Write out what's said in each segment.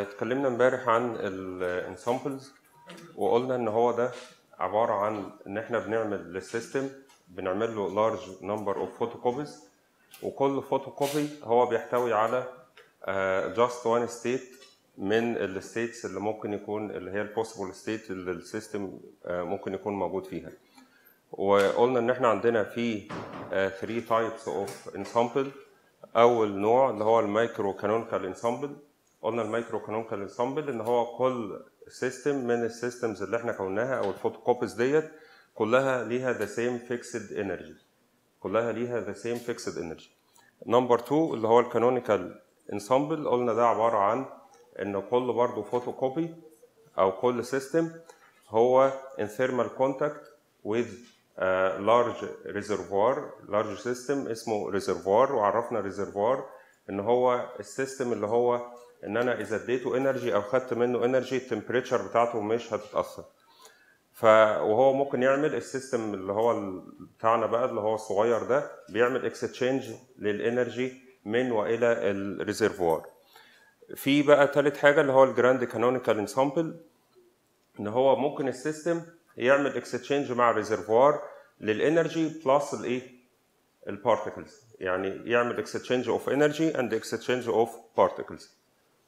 اتكلمنا امبارح عن الانسامبلز وقلنا ان هو ده عباره عن ان احنا بنعمل للسيستم بنعمل له لارج نمبر اوف فوتوكوبيز وكل فوتوكوبي هو بيحتوي على جاست وان ستيت من الستيتس اللي ممكن يكون اللي هي البوسيبل ستيت اللي السيستم ممكن يكون موجود فيها وقلنا ان احنا عندنا في 3 تايبس اوف انسامبل اول نوع اللي هو المايكرو كانونيكال انسامبل قلنا المايكرو كانونيكال انسامبل ان هو كل سيستم من السيستمز اللي احنا كوناها او الفوتوكوبيز ديت كلها ليها ذا سيم فيكسد انرجي كلها ليها ذا سيم فيكسد انرجي نمبر 2 اللي هو الكانونيكال انسامبل قلنا ده عباره عن ان كل برضه فوتوكوبي او كل سيستم هو in thermal contact with uh, large reservoir large system اسمه reservoir وعرفنا reservoir ان هو السيستم اللي هو ان انا اذا اديته انرجي او خدت منه انرجي التمبريتشر بتاعته مش هتتاثر ف وهو ممكن يعمل السيستم اللي هو بتاعنا بقى اللي هو الصغير ده بيعمل اكستشينج للانرجي من والى الريزرفوار في بقى تالت حاجه اللي هو الجراند كانونيكال انسامبل ان هو ممكن السيستم يعمل اكستشينج مع الريزرفوار للانرجي بلس الايه البارتكلز يعني يعمل اكستشينج اوف انرجي اند اكستشينج اوف بارتكلز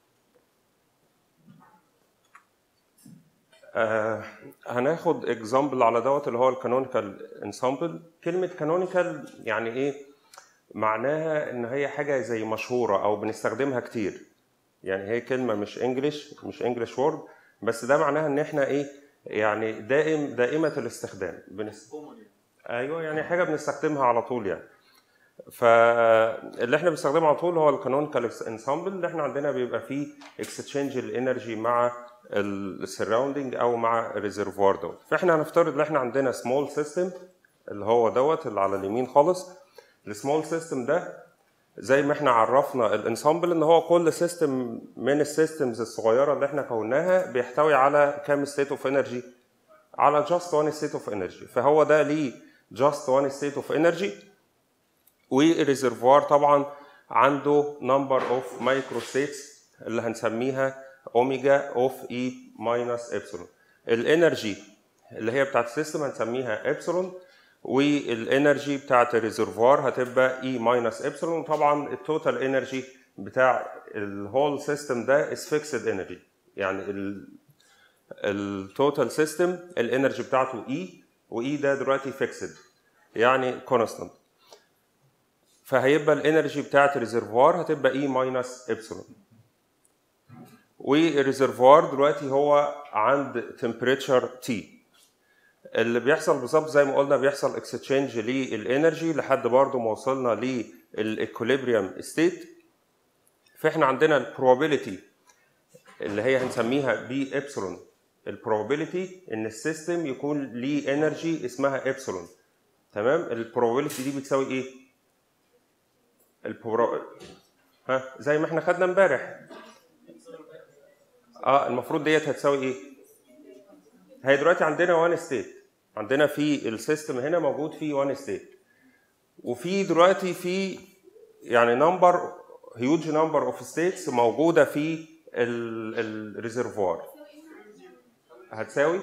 آه هناخد اكزامبل على دوت اللي هو الكانونيكال انسامبل كلمه كانونيكال يعني ايه معناها ان هي حاجه زي مشهوره او بنستخدمها كتير يعني هي كلمه مش انجلش مش انجلش وورد بس ده معناها ان احنا ايه يعني دائم دائمه الاستخدام بنس... ايوه يعني حاجه بنستخدمها على طول يعني فاللي احنا بنستخدمه على طول هو الكانونيكال انسامبل اللي احنا عندنا بيبقى فيه اكستشينج الانرجي مع السراوندنج او مع الريزرفوار دوت فاحنا هنفترض ان احنا عندنا سمول سيستم اللي هو دوت اللي على اليمين خالص السمول سيستم ده زي ما احنا عرفنا الانسامبل ان هو كل سيستم من السيستمز الصغيره اللي احنا كوناها بيحتوي على كام ستيت اوف انرجي على جاست وان ستيت اوف انرجي فهو ده ليه جاست وان ستيت اوف انرجي والريزرفوار طبعا عنده نمبر اوف مايكرو ستيتس اللي هنسميها اوميجا اوف اي ماينس ابسلون الانرجي اللي هي بتاعت السيستم هنسميها ابسلون والانرجي بتاعت الريزرفوار هتبقى اي ماينس ابسلون طبعا التوتال انرجي بتاع الهول سيستم ده از فيكسد انرجي يعني التوتال سيستم الانرجي بتاعته اي واي ده دلوقتي فيكسد يعني كونستانت فهيبقى الانرجي بتاعت الريزرفوار هتبقى اي ماينس ابسلون والريزرفوار دلوقتي هو عند تمبريتشر تي اللي بيحصل بالظبط زي ما قلنا بيحصل اكستشينج للانرجي لحد برضه ما وصلنا للايكوليبريم ستيت فاحنا عندنا البروبابيلتي اللي هي هنسميها بي ابسلون البروبابيلتي ان السيستم يكون ليه انرجي اسمها ابسلون تمام البروبابيلتي دي بتساوي ايه البرو... ها زي ما احنا خدنا امبارح اه المفروض ديت هتساوي ايه هي دلوقتي عندنا وان ستيت عندنا في السيستم هنا موجود فيه وان ستيت وفي دلوقتي في يعني نمبر هيوج نمبر اوف ستيتس موجوده في الريزرفوار هتساوي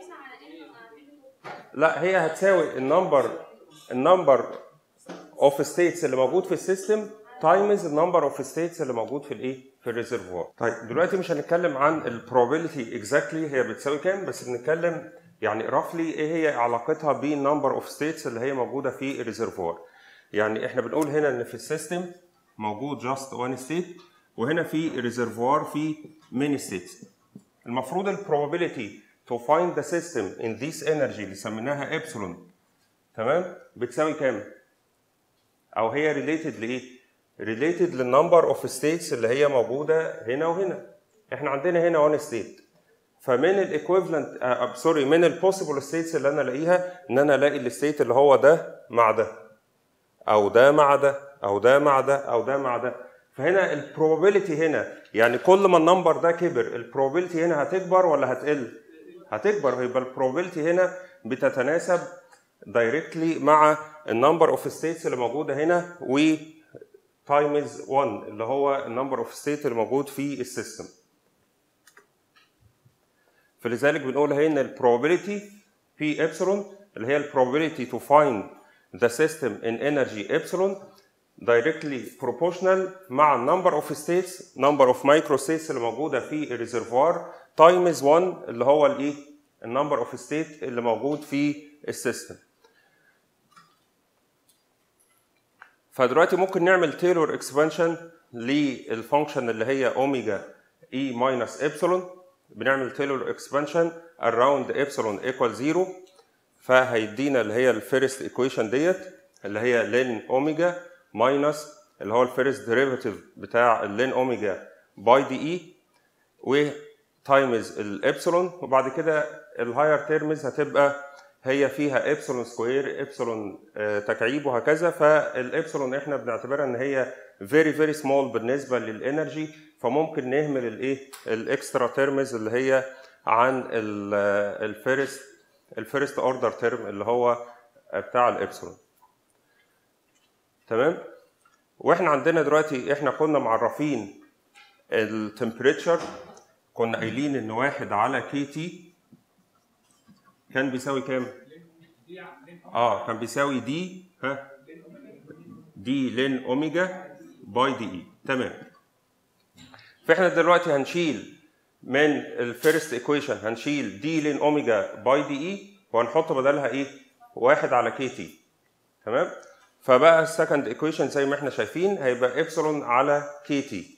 لا هي هتساوي النمبر النمبر اوف ستيتس اللي موجود في السيستم تايمز النمبر اوف ستيتس اللي موجود في الايه في الريزرفوار طيب دلوقتي مش هنتكلم عن البروبابيلتي اكزاكتلي هي بتساوي كام بس بنتكلم يعني رفلي ايه هي علاقتها بالنمبر اوف ستيتس اللي هي موجوده في الريزرفوار يعني احنا بنقول هنا ان في السيستم موجود جاست وان ستيت وهنا في ريزرفوار في ميني ستيتس المفروض البروبابيلتي تو فايند ذا سيستم ان ذيس انرجي اللي سميناها ابسلون تمام بتساوي كام او هي ريليتد لايه ريليتد للنمبر اوف ستيتس اللي هي موجوده هنا وهنا احنا عندنا هنا وان ستيت فمن الايكويفالنت سوري من البوسيبل ستيتس اللي انا الاقيها ان انا الاقي الستيت اللي هو ده مع ده او ده مع ده او ده مع ده او ده مع ده فهنا البروبابيلتي هنا يعني كل ما النمبر ده كبر البروبابيلتي هنا هتكبر ولا هتقل هتكبر يبقى البروبابيلتي هنا بتتناسب دايركتلي مع النمبر اوف ستيتس اللي موجوده هنا و تايمز 1 اللي هو النمبر اوف ستيت اللي موجود في السيستم فلذلك بنقول هي ان البروبابيلتي بي ابسلون اللي هي البروبابيلتي تو فايند ذا سيستم ان انرجي ابسلون directly proportional مع النمبر اوف ستيتس نمبر اوف مايكرو ستيتس اللي موجوده في الريزرفوار تايمز 1 اللي هو الايه النمبر اوف ستيت اللي موجود في السيستم فدلوقتي ممكن نعمل تيلور اكسبانشن للفانكشن اللي هي اوميجا اي ماينس ابسلون بنعمل تيلور اكسبانشن اراوند ابسلون ايكوال زيرو فهيدينا اللي هي الفيرست ايكويشن ديت اللي هي لين اوميجا ماينس اللي هو الفيرست ديريفاتيف بتاع اللين اوميجا باي دي اي و تايمز الابسلون وبعد كده الهاير تيرمز هتبقى هي فيها ابسلون سكوير ابسلون تكعيب وهكذا فالابسلون احنا بنعتبرها ان هي فيري فيري سمول بالنسبه للانرجي فممكن نهمل الايه الاكسترا تيرمز اللي هي عن الفيرست الفيرست اوردر تيرم اللي هو بتاع الابسلون تمام واحنا عندنا دلوقتي احنا كنا معرفين التمبريتشر كنا قايلين ان واحد على كي تي كان بيساوي كام؟ اه كان بيساوي دي ها دي لين اوميجا باي دي اي تمام فاحنا دلوقتي هنشيل من الفيرست ايكويشن هنشيل دي لين اوميجا باي دي اي وهنحط بدلها ايه؟ واحد على كي تي تمام؟ فبقى السكند ايكويشن زي ما احنا شايفين هيبقى ابسلون على كي تي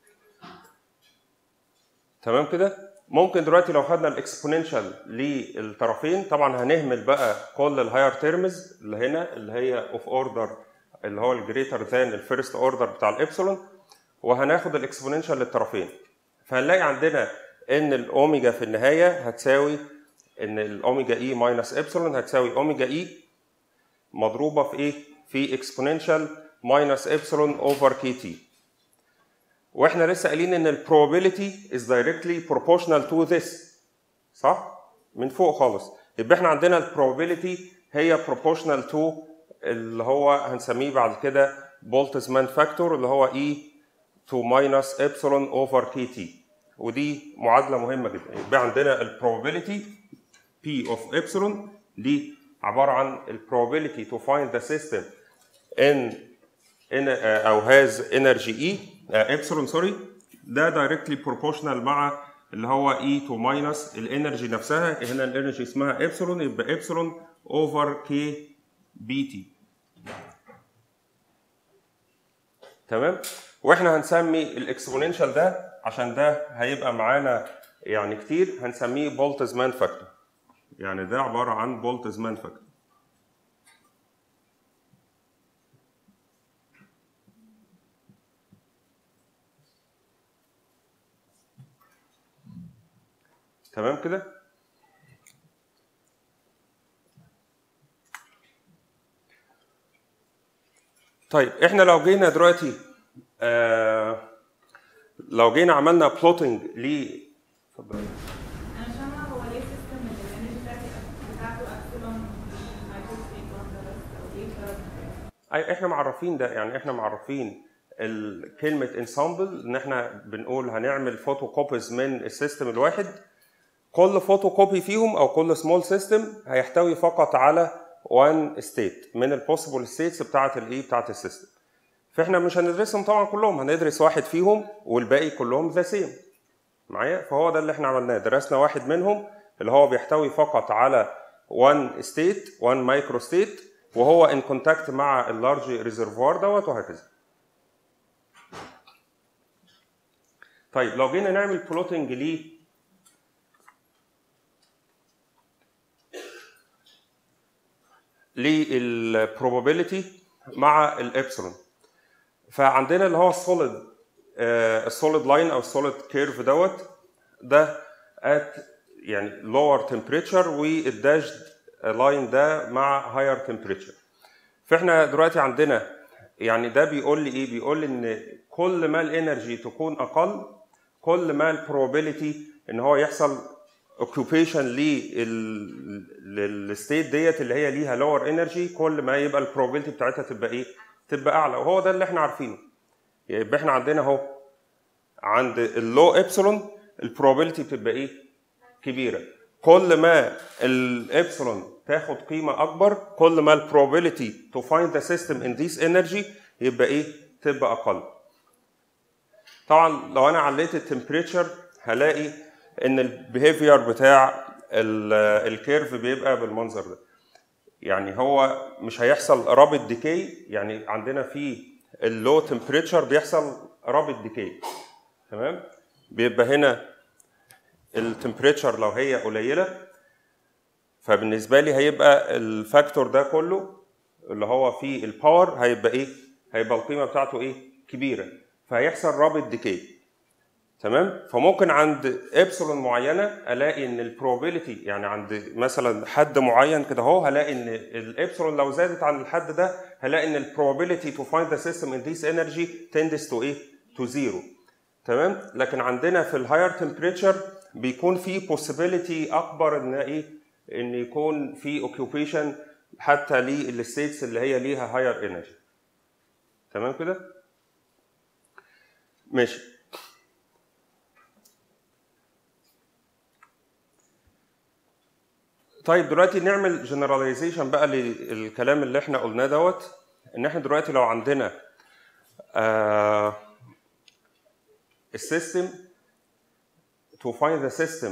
تمام كده ممكن دلوقتي لو خدنا الاكسبوننشال للطرفين طبعا هنهمل بقى كل الهاير تيرمز اللي هنا اللي هي اوف اوردر اللي هو الجريتر ذان الفيرست اوردر بتاع الابسلون وهناخد الاكسبوننشال للطرفين فهنلاقي عندنا ان الاوميجا في النهايه هتساوي ان الاوميجا اي ماينس ابسلون هتساوي اوميجا اي مضروبه في ايه؟ في اكسبوننشال ماينس ابسلون اوفر كي تي واحنا لسه قايلين ان البروبابيلتي از دايركتلي بروبورشنال تو ذس صح من فوق خالص يبقى احنا عندنا البروبابيلتي هي بروبورشنال تو اللي هو هنسميه بعد كده بولتزمان فاكتور اللي هو اي تو ماينس ابسلون اوفر كي تي ودي معادله مهمه جدا يبقى عندنا البروبابيلتي بي اوف ابسلون دي عباره عن البروبابيلتي تو فايند ذا سيستم ان ان او هاز انرجي اي ابسلون سوري ده دايركتلي بروبورشنال مع اللي هو اي تو ماينس الانرجي نفسها هنا الانرجي اسمها ابسلون يبقى ابسلون اوفر كي بي تي تمام واحنا هنسمي الاكسبوننشال ده عشان ده هيبقى معانا يعني كتير هنسميه بولتزمان فاكتور يعني ده عباره عن بولتزمان فاكتور تمام كده طيب احنا لو جينا دلوقتي آه لو جينا عملنا بلوتنج ل اتفضل انا مش فاهمه هو ليه سيستم الانرجي بتاعتي بتاعته ابسلون مايكرو ستيت واحده بس او ايه الفرق؟ أي احنا معرفين ده يعني احنا معرفين ال- كلمه انسامبل ان احنا بنقول هنعمل فوتو كوبيز من السيستم الواحد كل فوتو كوبي فيهم او كل سمول سيستم هيحتوي فقط على وان ستيت من البوسيبل ستيتس بتاعه الايه بتاعه السيستم فاحنا مش هندرسهم طبعا كلهم هندرس واحد فيهم والباقي كلهم ذا سيم معايا فهو ده اللي احنا عملناه درسنا واحد منهم اللي هو بيحتوي فقط على وان ستيت وان مايكرو ستيت وهو ان كونتاكت مع اللارج ريزرفوار دوت وهكذا طيب لو جينا نعمل بلوتنج ليه للبروبابيلتي مع الابسلون فعندنا اللي هو السوليد السوليد لاين او السوليد كيرف دوت ده at يعني lower temperature والداشد لاين ده مع higher temperature فاحنا دلوقتي عندنا يعني ده بيقول لي ايه بيقول لي ان كل ما الانرجي تكون اقل كل ما البروبابيلتي ان هو يحصل اوكيوبيشن للستيت ديت اللي هي ليها لور انرجي كل ما يبقى البروبابيلتي بتاعتها تبقى ايه تبقى اعلى وهو ده اللي احنا عارفينه يبقى احنا عندنا اهو عند اللو ابسلون البروبابيلتي بتبقى ايه كبيره كل ما الابسلون تاخد قيمه اكبر كل ما البروبابيلتي تو فايند ذا سيستم ان ذيس انرجي يبقى ايه تبقى اقل طبعا لو انا عليت التمبريتشر هلاقي ان البيهيفير بتاع الكيرف بيبقى بالمنظر ده يعني هو مش هيحصل رابط ديكي يعني عندنا في اللو تمبريتشر بيحصل رابط ديكي تمام بيبقى هنا التمبريتشر لو هي قليله فبالنسبه لي هيبقى الفاكتور ده كله اللي هو فيه الباور هيبقى ايه هيبقى القيمه بتاعته ايه كبيره فهيحصل رابط ديكي تمام فممكن عند ابسلون معينه الاقي ان البروبابيلتي يعني عند مثلا حد معين كده اهو هلاقي ان الابسلون لو زادت عن الحد ده هلاقي ان البروبابيلتي تو فايند ذا سيستم ان ذيس انرجي تندس تو ايه تو زيرو تمام لكن عندنا في الهاير تمبريتشر بيكون في possibility اكبر ان ايه ان يكون في اوكيوبيشن حتى للستيتس اللي هي ليها هاير انرجي تمام كده ماشي طيب دلوقتي نعمل جنراليزيشن بقى للكلام اللي احنا قلناه دوت ان احنا دلوقتي لو عندنا آه السيستم to find the system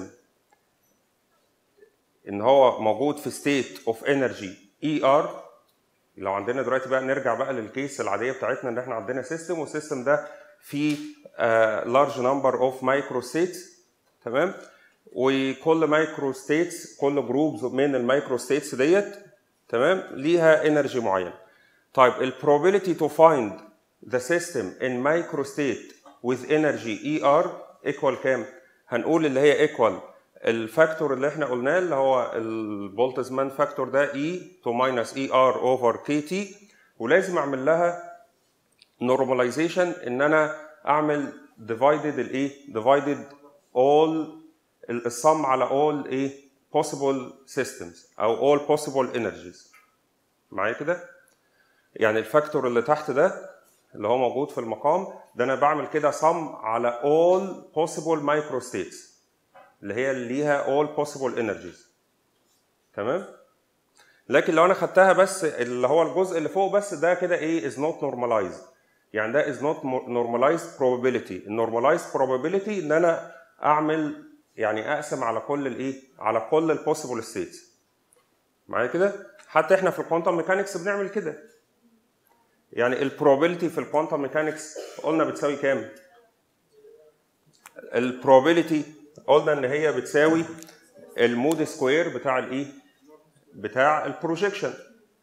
ان هو موجود في state of energy ER لو عندنا دلوقتي بقى نرجع بقى للكيس العاديه بتاعتنا ان احنا عندنا سيستم والسيستم ده فيه uh, large number of micro states تمام وكل مايكرو ستيتس كل جروبز من المايكرو ستيتس ديت تمام ليها انرجي معين طيب البروبابيلتي تو فايند ذا سيستم ان مايكرو ستيت with energy اي ار ايكوال كام هنقول اللي هي ايكوال الفاكتور اللي احنا قلناه اللي هو البولتزمان فاكتور ده اي تو ماينس اي ار اوفر كي تي ولازم اعمل لها نورماليزيشن ان انا اعمل ديفايدد الايه ديفايدد اول الصم على all ايه possible systems او all possible energies معايا كده يعني الفاكتور اللي تحت ده اللي هو موجود في المقام ده انا بعمل كده صم على all possible micro states اللي هي اللي ليها all possible energies تمام لكن لو انا خدتها بس اللي هو الجزء اللي فوق بس ده كده ايه is not normalized يعني ده is not normalized probability النورماليزد probability ان انا اعمل يعني اقسم على كل الايه على كل البوسيبل ستيتس معايا كده حتى احنا في الكوانتم ميكانكس بنعمل كده يعني البروبابيلتي في الكوانتم ميكانكس قلنا بتساوي كام البروبابيلتي قلنا ان هي بتساوي المود سكوير بتاع الايه بتاع البروجيكشن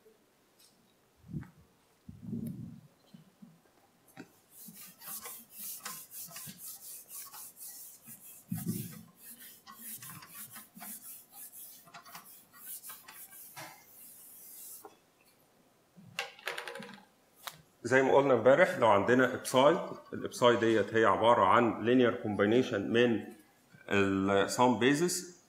زي ما قلنا امبارح لو عندنا ابساي الابساي ديت هي عباره عن لينير كومبينيشن من السام بيزس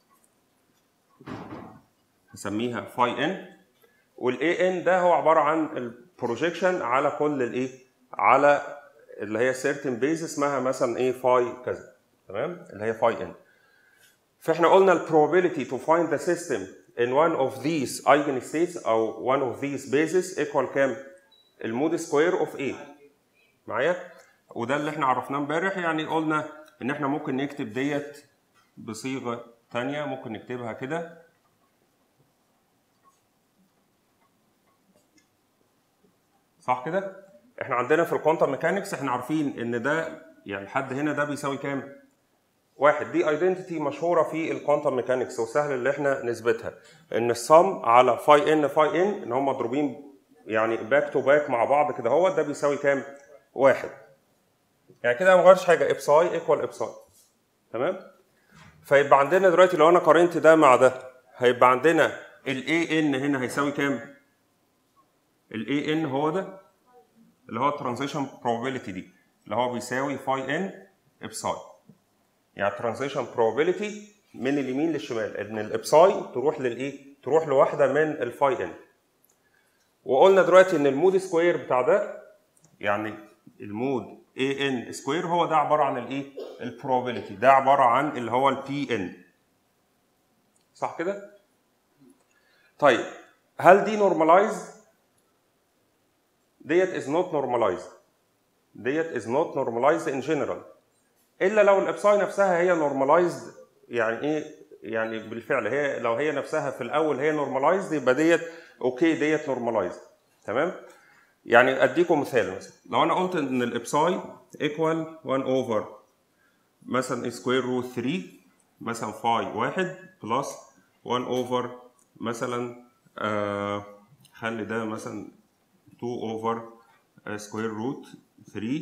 هسميها فاي ان والاي ان ده هو عباره عن البروجيكشن على كل الايه على اللي هي سيرتن بيز اسمها مثلا ايه فاي كذا تمام اللي هي فاي ان فاحنا قلنا البروبابيلتي تو فايند ذا سيستم in one of these eigenstates او one of these bases equal كام؟ المود سكوير اوف ايه معايا وده اللي احنا عرفناه امبارح يعني قلنا ان احنا ممكن نكتب ديت بصيغه ثانيه ممكن نكتبها كده صح كده احنا عندنا في الكوانتم ميكانكس احنا عارفين ان ده يعني لحد هنا ده بيساوي كام واحد دي ايدنتيتي مشهوره في الكوانتم ميكانكس وسهل اللي احنا نثبتها ان الصم على فاي ان فاي ان ان هم مضروبين يعني باك تو باك مع بعض كده هو ده بيساوي كام؟ واحد. يعني كده ما غيرش حاجه ابساي ايكوال ابساي. تمام؟ فيبقى عندنا دلوقتي لو انا قارنت ده مع ده هيبقى عندنا الاي ان هنا هيساوي كام؟ الاي ان هو ده اللي هو الترانزيشن probability دي اللي هو بيساوي فاي ان ابساي. يعني الترانزيشن probability من اليمين للشمال ان الابساي تروح للايه؟ تروح لواحده من الفاي ان. وقلنا دلوقتي ان المود سكوير بتاع ده يعني المود اي ان سكوير هو ده عباره عن الايه؟ البروبابيلتي ده عباره عن اللي هو البي ان صح كده طيب هل دي نورماليزد ديت از نوت نورماليزد ديت از نوت نورماليزد ان جنرال الا لو الابساي نفسها هي نورماليزد يعني ايه يعني بالفعل هي لو هي نفسها في الاول هي نورماليزد يبقى ديت اوكي ديت نورماليزد تمام يعني اديكم مثال مثلا لو انا قلت ان الابساي ايكوال 1 اوفر مثلا سكوير روت 3 مثلا فاي واحد بلس 1 اوفر مثلا آه خلي ده مثلا 2 اوفر سكوير روت 3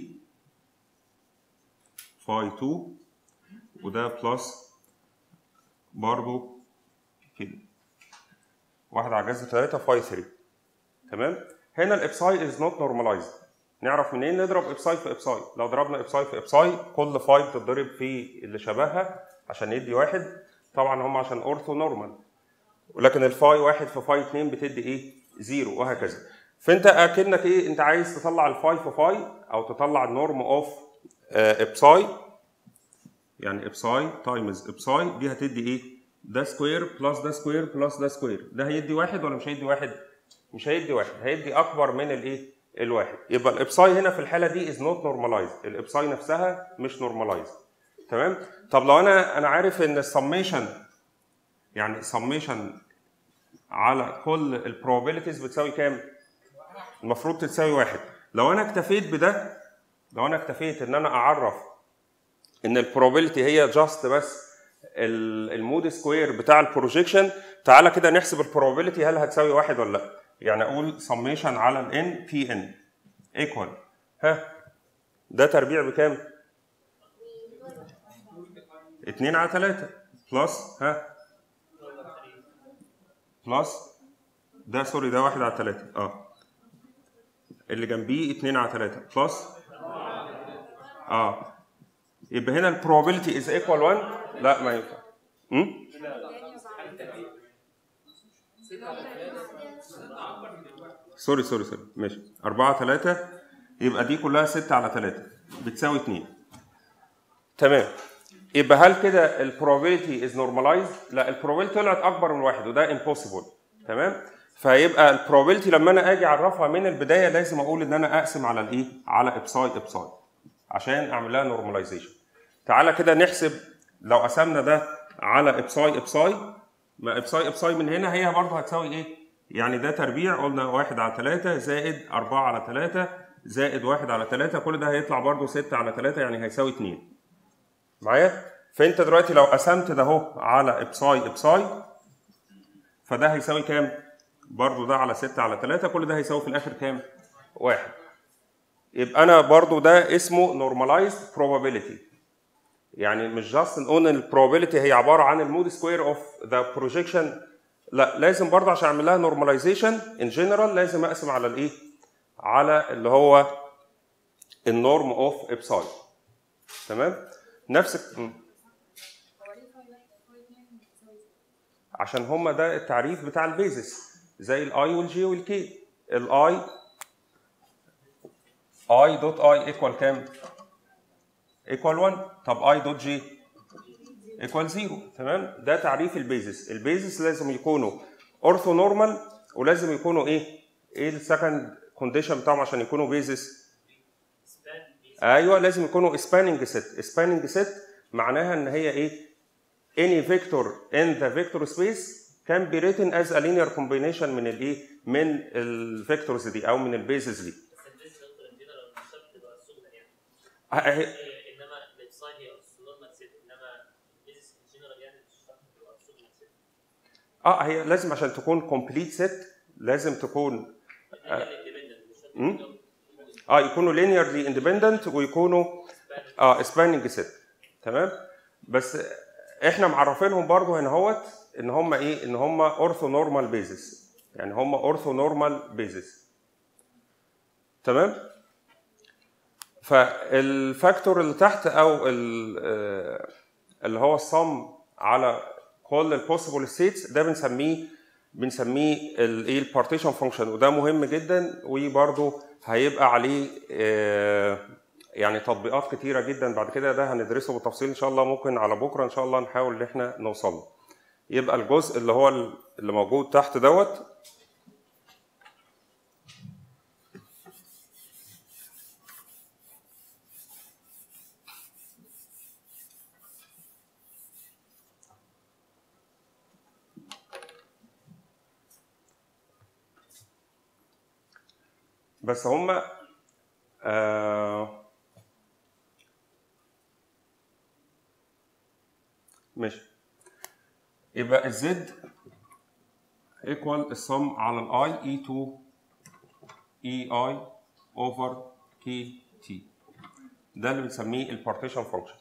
فاي 2 وده بلس برضو كده واحد على جذر 3 فاي 3 تمام هنا الابساي از نوت نورماليزد نعرف منين نضرب ابساي في ابساي لو ضربنا ابساي في ابساي كل فاي بتتضرب في اللي شبهها عشان يدي واحد طبعا هم عشان اورثو نورمال ولكن الفاي واحد في فاي اتنين بتدي ايه زيرو وهكذا فانت اكنك ايه انت عايز تطلع الفاي في فاي او تطلع النورم اوف ابساي يعني ابساي تايمز ابساي دي هتدي ايه ده سكوير بلس ده سكوير بلس ده سكوير ده هيدي واحد ولا مش هيدي واحد مش هيدي واحد هيدي اكبر من الايه الواحد يبقى الابساي هنا في الحاله دي از نوت نورماليزد الابساي نفسها مش نورماليزد تمام طب لو انا انا عارف ان السميشن يعني سميشن على كل البروبابيلتيز بتساوي كام المفروض تتساوي واحد لو انا اكتفيت بده لو انا اكتفيت ان انا اعرف ان البروبابيلتي هي جاست بس المود سكوير بتاع البروجيكشن تعالى كده نحسب البروبابيلتي هل هتساوي واحد ولا لا يعني اقول سميشن على الان بي ان ايكوال ها ده تربيع بكام 2 على 3 بلس ها بلس ده سوري ده 1 على 3 اه اللي جنبيه 2 على 3 بلس اه يبقى هنا البروبابيلتي از ايكوال 1 لا ما ينفع امم سوري سوري سوري ماشي 4 3 يبقى دي كلها 6 على 3 بتساوي 2 تمام يبقى هل كده البروبابيلتي از نورماليزد؟ لا البروبابيلتي طلعت اكبر من واحد وده امبوسيبل تمام؟ فيبقى البروبابيلتي لما انا اجي اعرفها من البدايه لازم اقول ان انا اقسم على الايه؟ على ابساي ابساي عشان اعمل لها نورماليزيشن. تعالى كده نحسب لو قسمنا ده على ابساي ابساي ما ابساي ابساي من هنا هي برضه هتساوي ايه؟ يعني ده تربيع قلنا 1 على 3 زائد 4 على 3 زائد 1 على 3 كل ده هيطلع برضه 6 على 3 يعني هيساوي 2 معايا؟ فانت دلوقتي لو قسمت ده اهو على ابساي ابساي فده هيساوي كام؟ برضه ده على 6 على 3 كل ده هيساوي في الاخر كام؟ واحد يبقى انا برضه ده اسمه normalized probability يعني مش جاست نقول ان البروبابيلتي هي عباره عن المود سكوير اوف ذا بروجيكشن لا لازم برضه عشان اعمل لها نورماليزيشن ان جنرال لازم اقسم على الايه؟ على اللي هو النورم اوف ابساي تمام؟ نفس م. عشان هما ده التعريف بتاع البيزس زي الاي والجي والكي الاي اي دوت اي ايكوال كام؟ ايكوال 1 طب اي دوت جي ايكوال 0 تمام ده تعريف البيزس البيزس لازم يكونوا اورثو نورمال ولازم يكونوا ايه؟ ايه السكند كونديشن بتاعهم عشان يكونوا بيزس ايوه لازم يكونوا سباننج ست سباننج ست معناها ان هي ايه any vector in the vector space can be written as a linear combination من الايه من الفيكتورز دي او من البيزز دي بس البيز نقدر عندنا لو مش بتبقى السوبر يعني ه- ه- إيه، انما الابساي هي نورمال سيت انما البيز ان جنرال يعني مش شرط تبقى سوبر سيت اه هي لازم عشان تكون كومبليت ست لازم تكون هي الاندبندنت مش شرط مم. تبقى اه يكونوا linearly independent ويكونوا اه سباننج ست تمام بس احنا معرفينهم برضو هنا هوت ان هم ايه ان هم اورثو نورمال بيزس يعني هم اورثو نورمال بيزس تمام فالفاكتور اللي تحت او ال- آه، اللي هو الصم على كل البوسيبل ستيتس ده بنسميه بنسميه الايه البارتيشن فانكشن وده مهم جدا وبرده هيبقى عليه آه، يعني تطبيقات كتيره جدا بعد كده ده هندرسه بالتفصيل ان شاء الله ممكن على بكره ان شاء الله نحاول ان احنا نوصل له يبقى الجزء اللي هو اللي موجود تحت دوت بس هم آه ماشي يبقى الزد ايكوال السم على الاي اي 2 اي اي اوفر كي تي ده اللي بنسميه البارتيشن فانكشن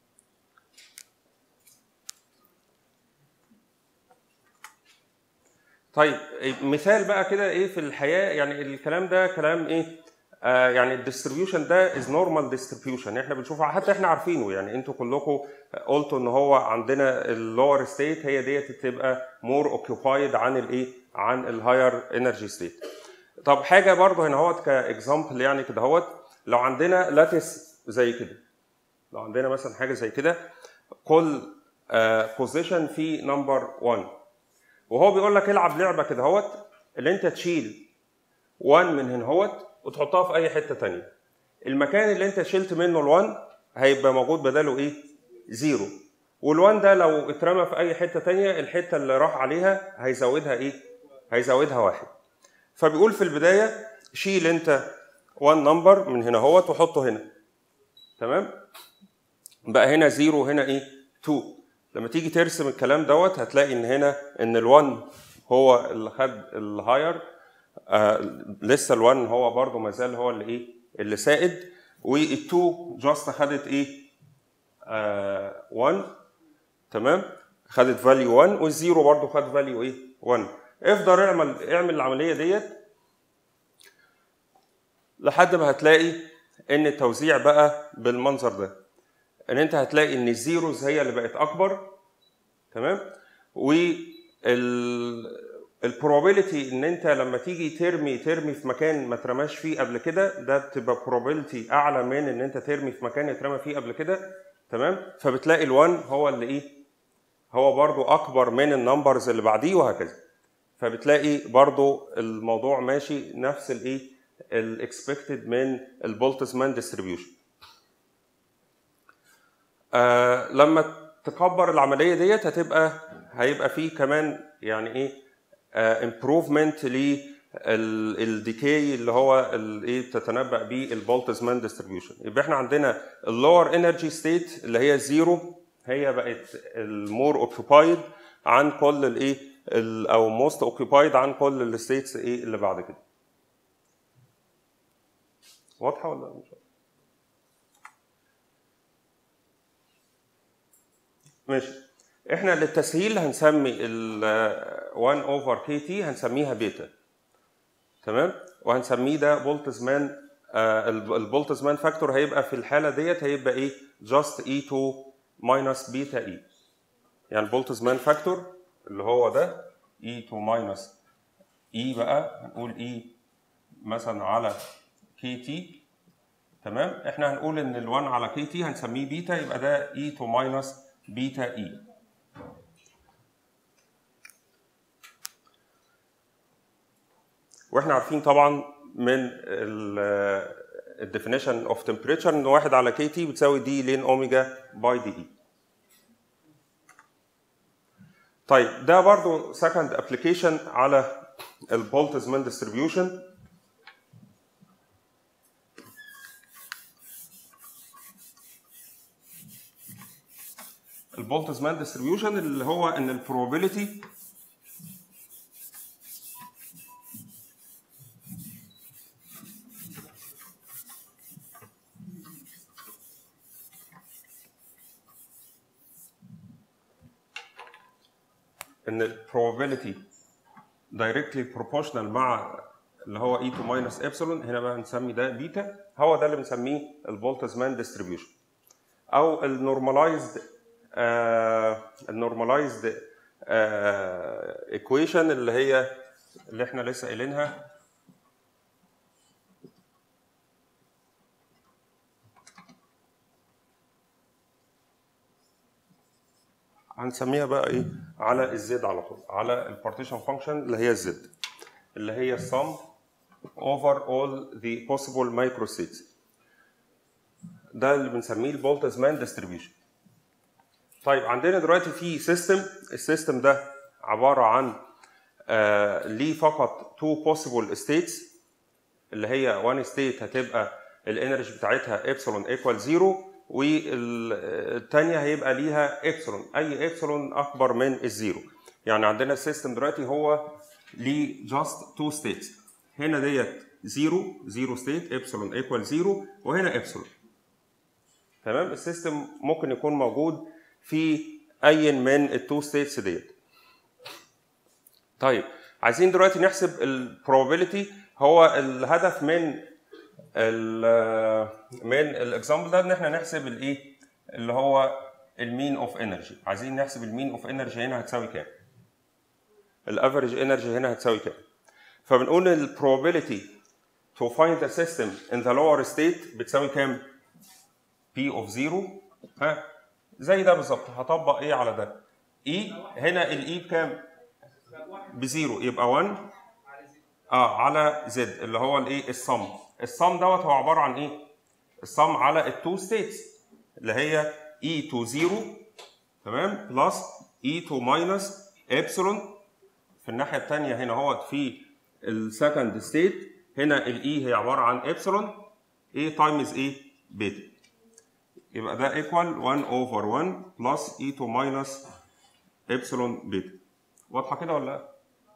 طيب مثال بقى كده ايه في الحياه يعني الكلام ده كلام ايه آه يعني الديستريبيوشن ده از نورمال ديستريبيوشن احنا بنشوفه حتى احنا عارفينه يعني انتوا كلكم قلتوا ان هو عندنا اللور ستيت هي ديت تبقى مور اوكيوبايد عن الايه عن الهاير انرجي ستيت طب حاجه برضه هنا اهوت كاكزامبل يعني كده اهوت لو عندنا لاتس زي كده لو عندنا مثلا حاجه زي كده كل بوزيشن في نمبر 1 وهو بيقول لك العب لعبه كده اهوت اللي انت تشيل 1 من هنا اهوت وتحطها في اي حته تانية المكان اللي انت شلت منه ال1 هيبقى موجود بداله ايه زيرو وال1 ده لو اترمى في اي حته تانية الحته اللي راح عليها هيزودها ايه هيزودها واحد فبيقول في البدايه شيل انت 1 نمبر من هنا اهوت وحطه هنا تمام بقى هنا زيرو هنا ايه 2 لما تيجي ترسم الكلام دوت هتلاقي ان هنا ان ال1 هو اللي خد الهاير آه لسه ال1 هو برضه ما زال هو اللي ايه اللي سائد وال2 جاست خدت ايه آه 1 تمام خدت فاليو 1 والزيرو برضه خد فاليو ايه 1 افضل اعمل اعمل العمليه ديت لحد ما هتلاقي ان التوزيع بقى بالمنظر ده ان انت هتلاقي ان الزيروز هي اللي بقت اكبر تمام وال البروبابيلتي ان انت لما تيجي ترمي ترمي في مكان ما اترماش فيه قبل كده ده بتبقى بروبابيلتي اعلى من ان انت ترمي في مكان اترمى فيه قبل كده تمام فبتلاقي ال1 هو اللي ايه هو برضو اكبر من النمبرز اللي بعديه وهكذا فبتلاقي برضو الموضوع ماشي نفس الايه الاكسبكتد من البولتزمان ديستريبيوشن آه لما تكبر العمليه ديت هتبقى هيبقى فيه كمان يعني ايه امبروفمنت للديكي اللي هو الايه بتتنبأ بيه البولتزمان ديستريبيوشن يبقى احنا عندنا اللور انرجي ستيت اللي هي زيرو هي بقت المور اوكيبايد عن كل الايه او موست اوكيبايد عن كل الستيتس ايه اللي بعد كده واضحه ولا مش واضحه ماشي احنا للتسهيل هنسمي ال 1 اوفر كي تي هنسميها بيتا تمام وهنسميه ده بولتزمان آه البولتزمان فاكتور هيبقى في الحاله ديت هيبقى ايه جاست اي 2 ماينس بيتا اي يعني البولتزمان فاكتور اللي هو ده اي 2 ماينس اي بقى هنقول اي مثلا على كي تي تمام احنا هنقول ان ال 1 على كي تي هنسميه بيتا يبقى ده اي 2 ماينس بيتا اي واحنا عارفين طبعا من الديفينيشن اوف تمبريتشر ان واحد على كي تي بتساوي دي لين اوميجا باي دي اي طيب ده برضو سكند ابلكيشن على البولتزمان ديستريبيوشن البولتزمان ديستريبيوشن اللي هو ان البروبابيلتي ان البروبابيلتي دايركتلي بروبورشنال مع اللي هو اي 2 ماينس ابسلون هنا بقى هنسمي ده بيتا هو ده اللي بنسميه البولتزمان ديستريبيوشن او النورماليزد النورماليزد ايكويشن اللي هي اللي احنا لسه قايلينها هنسميها بقى ايه على الزد على طول على البارتيشن فانكشن اللي هي الزد اللي هي السم over all the possible microstates ده اللي بنسميه البولتزمان ديستريبيوشن طيب عندنا دلوقتي في سيستم السيستم ده عباره عن آه ليه فقط تو possible states اللي هي وان ستيت هتبقى الانرجي بتاعتها ابسلون ايكوال زيرو والثانيه هيبقى ليها ابسلون اي ابسلون اكبر من الزيرو يعني عندنا السيستم دلوقتي هو ليه جاست تو ستيتس هنا ديت زيرو زيرو ستيت ابسلون ايكوال زيرو وهنا ابسلون تمام السيستم ممكن يكون موجود في اي من التو ستيتس ديت طيب عايزين دلوقتي نحسب البروبابيلتي هو الهدف من ال من الاكزامبل ده ان احنا نحسب الايه اللي هو المين اوف انرجي عايزين نحسب المين اوف انرجي هنا هتساوي كام الافريج انرجي هنا هتساوي كام فبنقول البروبابيلتي to find the system in the lower state بتساوي كام P of 0 ها زي ده بالظبط هطبق ايه على ده E هنا الاي بكام بزيرو يبقى 1 اه على زد اللي هو الايه الصم الصم دوت هو عباره عن ايه الصم على التو ستيتس اللي هي e to 0 تمام بلس e to minus ابسلون في الناحيه الثانيه هنا هو في السكند ستيت هنا الاي هي عباره عن ابسلون a تايمز a بيتا يبقى ده ايكوال 1 اوفر 1 بلس e to minus ابسلون بيتا واضحه كده ولا لا؟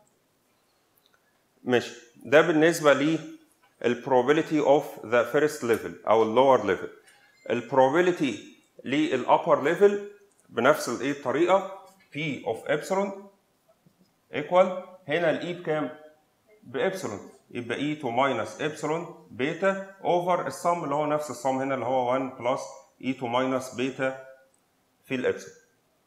ماشي ده بالنسبه لي البروبابيلتي اوف ذا فيرست ليفل او اللور ليفل البروبابيلتي للابر ليفل بنفس الايه الطريقه P اوف ابسلون ايكوال هنا الاي بكام؟ بابسلون يبقى اي تو ماينس ابسلون بيتا اوفر الصم اللي هو نفس الصم هنا اللي هو 1 بلس اي تو ماينس بيتا في الابسلون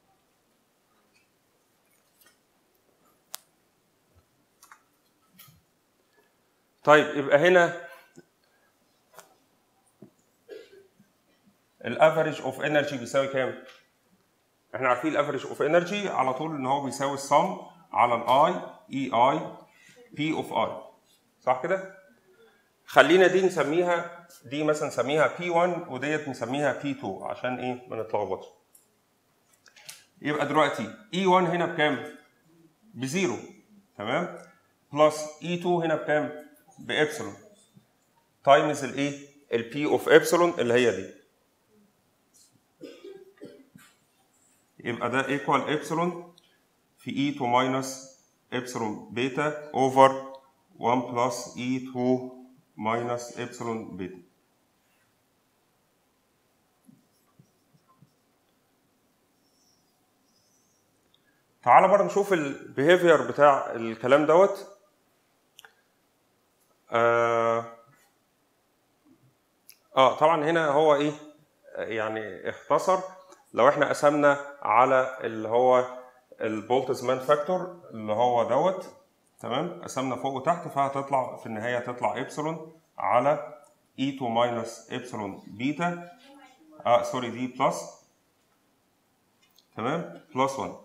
طيب يبقى هنا الافريج اوف انرجي بيساوي كام؟ احنا عارفين الافريج اوف انرجي على طول ان هو بيساوي الصم على الاي اي اي بي اوف اي صح كده؟ خلينا دي نسميها دي مثلا نسميها بي 1 وديت نسميها بي 2 عشان ايه ما نتلخبطش. يبقى دلوقتي اي 1 هنا بكام؟ بزيرو تمام؟ بلس اي 2 هنا بكام؟ بابسلون تايمز الايه؟ البي اوف ابسلون اللي هي دي. يبقى ده ايكوال ابسلون في اي 2 ماينس ابسلون بيتا اوفر 1 بلس اي 2 ماينس ابسلون بيتا. تعال بقى نشوف البيهيفير بتاع الكلام دوت آه, اه طبعا هنا هو ايه يعني اختصر لو احنا قسمنا على اللي هو البولتزمان فاكتور اللي هو دوت تمام قسمنا فوق وتحت فهتطلع في النهايه تطلع ابسلون على اي 2 ماينس ابسلون بيتا اه سوري دي بلس تمام بلس 1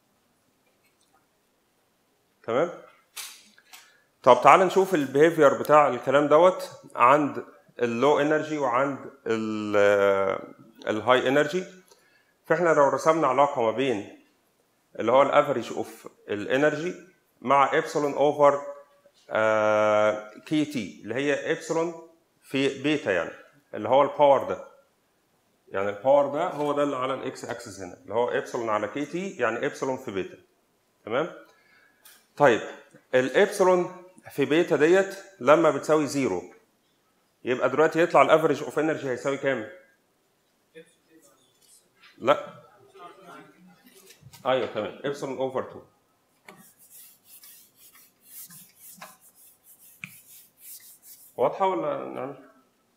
تمام طب تعال نشوف البيهيفير بتاع الكلام دوت عند اللو انرجي وعند الهاي انرجي فاحنا لو رسمنا علاقه ما بين اللي هو الافريج اوف الانرجي مع ابسلون اوفر كي تي اللي هي ابسلون في بيتا يعني اللي هو الباور ده يعني الباور ده هو ده اللي على الاكس اكسس هنا اللي هو ابسلون على كي تي يعني ابسلون في بيتا تمام طيب الابسلون في بيتا ديت لما بتساوي زيرو يبقى دلوقتي يطلع الافريج اوف انرجي هيساوي كام؟ لا ايوه تمام ابسلون اوفر 2 واضحه ولا نعمل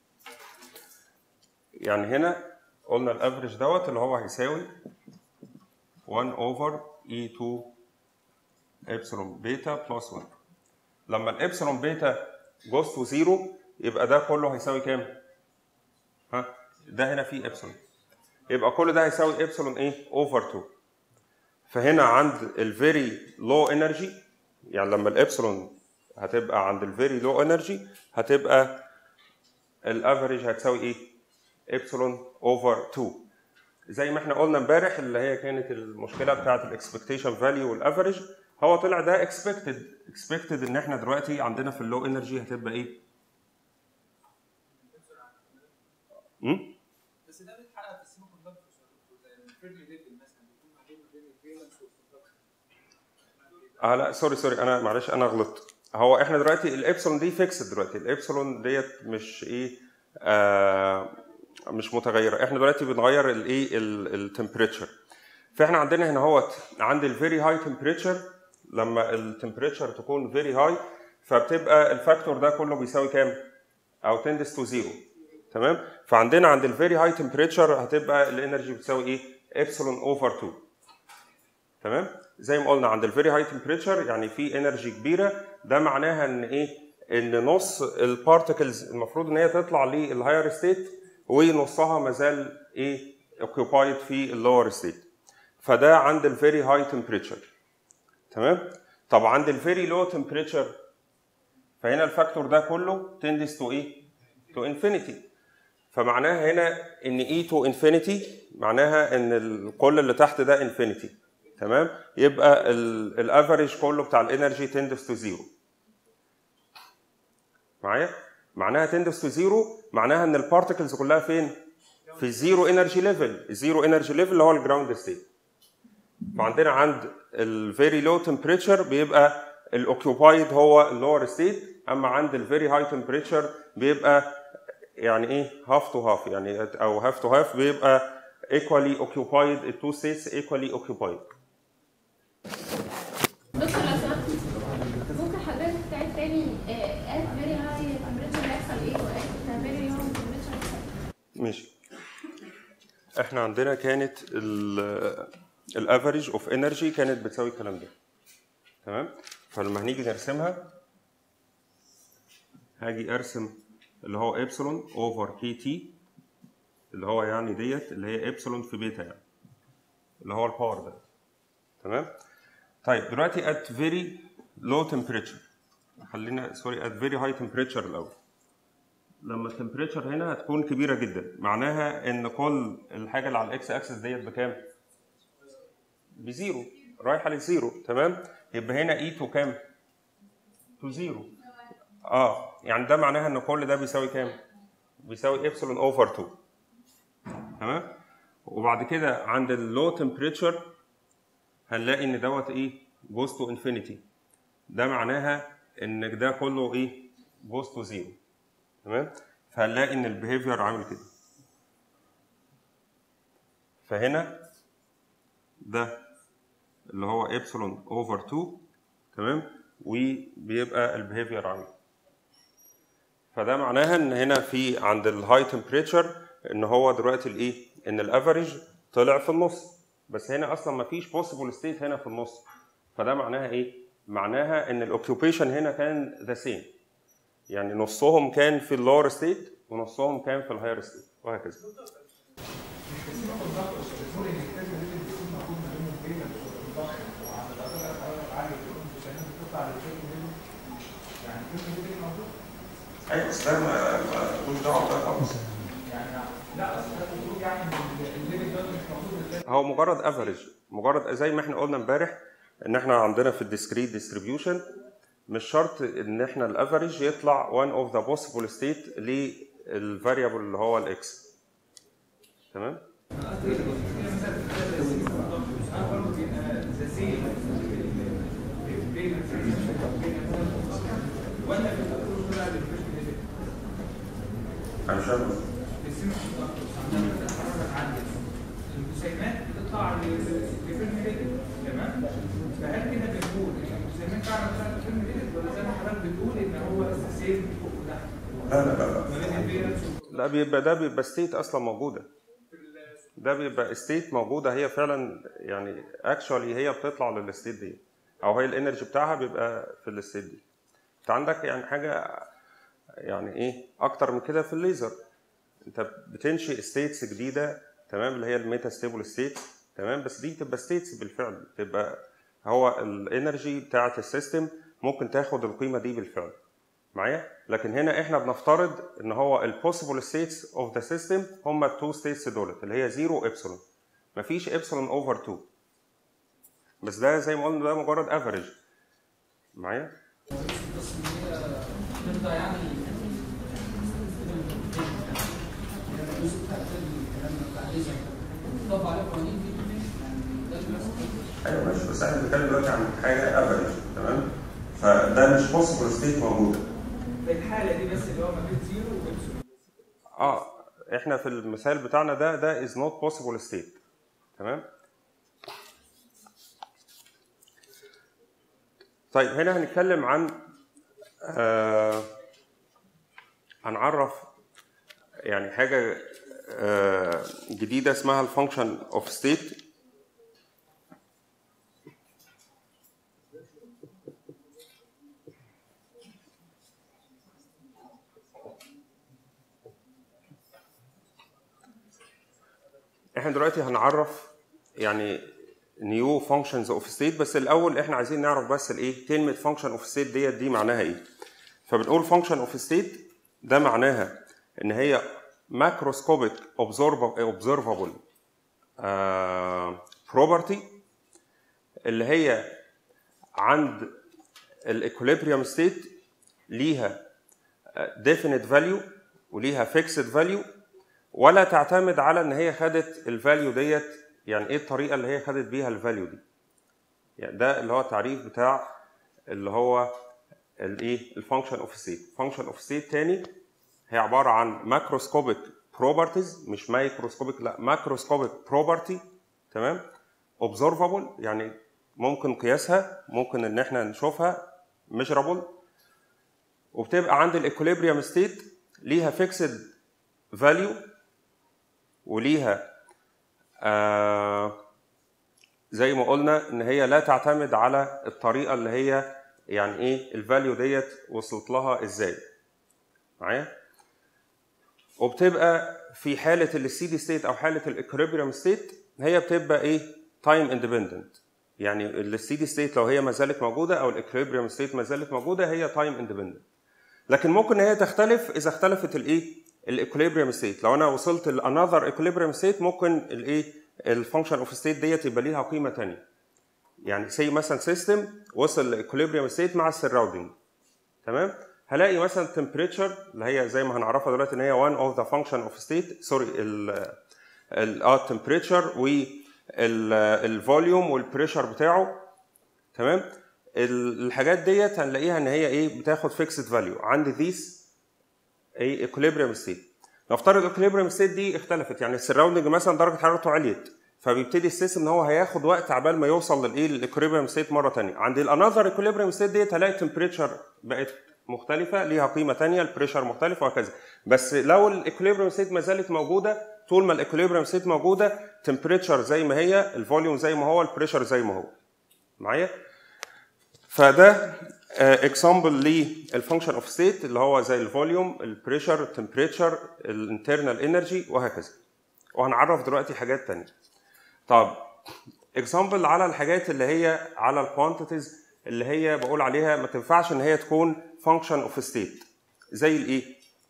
يعني هنا قلنا الافريج دوت اللي هو هيساوي 1 اوفر اي 2 ابسلون بيتا بلس 1 لما الابسلون بيتا جوز تو زيرو يبقى ده كله هيساوي كام؟ ها ده هنا فيه ابسلون يبقى كل ده هيساوي ابسلون ايه؟ اوفر 2 فهنا عند الفيري لو انرجي يعني لما الابسلون هتبقى عند الفيري لو انرجي هتبقى الافريج هتساوي ايه؟ ابسلون اوفر 2 زي ما احنا قلنا امبارح اللي هي كانت المشكله بتاعت الاكسبكتيشن فاليو والافريج هو طلع ده اكسبكتد اكسبكتد ان احنا دلوقتي عندنا في اللو انرجي هتبقى ايه؟ امم بس ده بيتحقق في السيمي كوندكتورز زي الفيرمي ليفل مثلا بيكون ما بين بين الفيلنس والكوندكتور اه لا سوري سوري انا معلش انا غلطت هو احنا دلوقتي الابسلون دي فيكسد دلوقتي الابسلون ديت مش ايه آه مش متغيره احنا دلوقتي بنغير الايه التمبريتشر فاحنا عندنا هنا اهوت عند الفيري هاي تمبريتشر لما التمبريتشر تكون فيري هاي فبتبقى الفاكتور ده كله بيساوي كام؟ او تندس تو زيرو تمام؟ فعندنا عند الفيري هاي تمبريتشر هتبقى الانرجي بتساوي ايه؟ ابسلون اوفر 2 تمام؟ زي ما قلنا عند الفيري هاي تمبريتشر يعني في انرجي كبيره ده معناها ان ايه؟ ان نص البارتكلز المفروض ان هي تطلع للهاير ستيت ونصها مازال ايه؟ اوكيوبايد في اللور ستيت فده عند الفيري هاي تمبريتشر تمام؟ طب عند الفيري لو تمبريتشر فهنا الفاكتور ده كله تندس تو ايه؟ تو انفينيتي فمعناها هنا ان اي تو انفينيتي معناها ان ال- كل اللي تحت ده انفينيتي تمام يبقى الافريج كله بتاع الانرجي تندس تو زيرو معايا معناها تندس تو زيرو معناها ان البارتكلز كلها فين في الزيرو انرجي ليفل الزيرو انرجي ليفل اللي هو الجراوند ستيت فعندنا عند الفيري لو تمبريتشر بيبقى الاوكيوبايد هو اللور ستيت اما عند الفيري هاي تمبريتشر بيبقى يعني ايه هاف تو هاف يعني او هاف تو هاف بيبقى equally occupied التو states equally occupied دكتور لو سمحت ممكن حضرتك تعيد تاني ات فيري هاي تمبريتشر هيحصل ايه وات فيري لو تمبريتشر هيحصل ايه؟ ماشي احنا عندنا كانت الافريج اوف انرجي كانت بتساوي الكلام ده تمام فلما هنيجي نرسمها هاجي ارسم اللي هو ابسلون اوفر كي تي اللي هو يعني ديت اللي هي ابسلون في بيتا يعني اللي هو الباور ده تمام طيب دلوقتي at very low temperature خلينا سوري at very high temperature الاول لما التمبريتشر هنا هتكون كبيره جدا معناها ان كل الحاجه اللي على الاكس اكسس ديت بكام بزيرو رايحه للزيرو تمام يبقى هنا اي تو كام تو زيرو اه يعني ده معناها ان كل ده بيساوي كام بيساوي ابسلون اوفر 2 تمام وبعد كده عند اللو تمبريتشر هنلاقي ان دوت ايه جوز تو انفينيتي ده معناها ان ده كله ايه جوز تو زيرو تمام فهنلاقي ان البيهيفير عامل كده فهنا ده اللي هو ابسلون اوفر 2 تمام وبيبقى البيهيفير عامل فده معناها ان هنا في عند الهاي تمبريتشر ان هو دلوقتي الايه ان الافريج طلع في النص بس هنا اصلا ما فيش بوسيبل ستيت هنا في النص فده معناها ايه معناها ان الاوكيوبيشن هنا كان ذا سيم يعني نصهم كان في اللور ستيت ونصهم كان في الهاير ستيت وهكذا ايوه بس ده ملوش دعوه بده خالص هو مجرد افريج مجرد زي ما احنا قلنا امبارح ان احنا عندنا في الديسكريت ديستريبيوشن مش شرط ان احنا الافريج يطلع one of the possible state للفاريبل اللي هو الاكس تمام انا مش فاهم الجسيمات بتطلع لفيلم ليفل تمام فهل كده بنقول ان الجسيمات فعلا طلعت لفيلم ليفل ولا زي ما حضرتك بتقول ان هو سيم لا لا لا لا لا ما بين الفيرنس لا بيبقى ده بيبقى ستيت اصلا موجوده ده بيبقى ستيت موجوده هي فعلا يعني اكشوالي هي بتطلع للستيت دي او هي الانرجي بتاعها بيبقى في الستيت دي انت عندك يعني حاجه يعني ايه اكتر من كده في الليزر انت بتنشئ ستيتس جديده تمام اللي هي الميتا ستيبل ستيت تمام بس دي بتبقى ستيتس بالفعل تبقى هو الانرجي بتاعه السيستم ممكن تاخد القيمه دي بالفعل معايا لكن هنا احنا بنفترض ان هو البوسيبل ستيتس اوف ذا سيستم هم التو ستيتس دولت اللي هي 0 وابسلون مفيش ابسلون اوفر 2 بس ده زي ما قلنا ده مجرد افريج معايا بس ان هي ترضى يعني يعني الجزء بتاع الكلام بتاع الريزن طبق عليه قوانين دي يعني ده اللي بس ايوه ماشي بس احنا بنتكلم دلوقتي عن حاجه افريج تمام فده مش بوسيبل ستيت موجوده في الحاله دي بس اللي هو ما بين زيرو وابسلون اه احنا في المثال بتاعنا ده ده از نوت بوسيبل ستيت تمام طيب هنا هنتكلم عن آه هنعرف يعني حاجه آه جديده اسمها الفانكشن اوف ستيت احنا دلوقتي هنعرف يعني نيو فانكشنز اوف ستيت بس الاول احنا عايزين نعرف بس الايه كلمه فانكشن اوف ستيت ديت دي معناها ايه فبنقول فانكشن اوف ستيت ده معناها ان هي ماكروسكوبيك اوبزرفابل بروبرتي اللي هي عند الايكوليبريم ستيت ليها definite value وليها fixed value ولا تعتمد على ان هي خدت الفاليو ديت يعني ايه الطريقه اللي هي خدت بيها الفاليو دي يعني ده اللي هو التعريف بتاع اللي هو الايه الفانكشن اوف ستيت فانكشن اوف ستيت تاني هي عباره عن ماكروسكوبيك بروبرتيز مش مايكروسكوبيك لا ماكروسكوبيك بروبرتي تمام اوبزرفابل يعني ممكن قياسها ممكن ان احنا نشوفها ميجرابل وبتبقى عند الايكوليبريم ستيت ليها فيكسد فاليو وليها آه زي ما قلنا ان هي لا تعتمد على الطريقه اللي هي يعني ايه الفاليو ديت وصلت لها ازاي معايا وبتبقى في حاله السيدي ستيت او حاله الاكريبريم ستيت هي بتبقى ايه تايم اندبندنت يعني السيدي ستيت لو هي ما زالت موجوده او الاكريبريم ستيت ما زالت موجوده هي تايم اندبندنت لكن ممكن هي تختلف اذا اختلفت الايه الايكوليبريم ستيت لو انا وصلت لانذر ايكوليبريم ستيت ممكن الايه الفانكشن اوف ستيت ديت يبقى ليها قيمه ثانيه يعني سي مثلا سيستم وصل لايكوليبريم ستيت مع السراوندنج تمام هلاقي مثلا temperature اللي هي زي ما هنعرفها دلوقتي ان هي one of the function of state سوري ال ال اه temperature والفوليوم والبريشر بتاعه تمام الحاجات ديت هنلاقيها ان هي ايه بتاخد فيكسد فاليو عند ذيس ايه ايكوليبريم ستيت نفترض الايكوليبريم ستيت دي اختلفت يعني السراوندنج مثلا درجه حرارته عليت فبيبتدي السيستم ان هو هياخد وقت عبال ما يوصل للايه للايكوليبريم ستيت مره ثانيه عند الانذر ايكوليبريم ستيت ديت هلاقي التمبريتشر بقت مختلفه ليها قيمه ثانيه البريشر مختلف وهكذا بس لو الايكوليبريم ستيت ما زالت موجوده طول ما الايكوليبريم ستيت موجوده تمبريتشر زي ما هي الفوليوم زي ما هو البريشر زي ما هو معايا فده اكزامبل للفانكشن اوف ستيت اللي هو زي الفوليوم البريشر التمبريتشر الانترنال انرجي وهكذا وهنعرف دلوقتي حاجات تانية طب اكزامبل على الحاجات اللي هي على الكوانتيتيز اللي هي بقول عليها ما تنفعش ان هي تكون فانكشن اوف ستيت زي الايه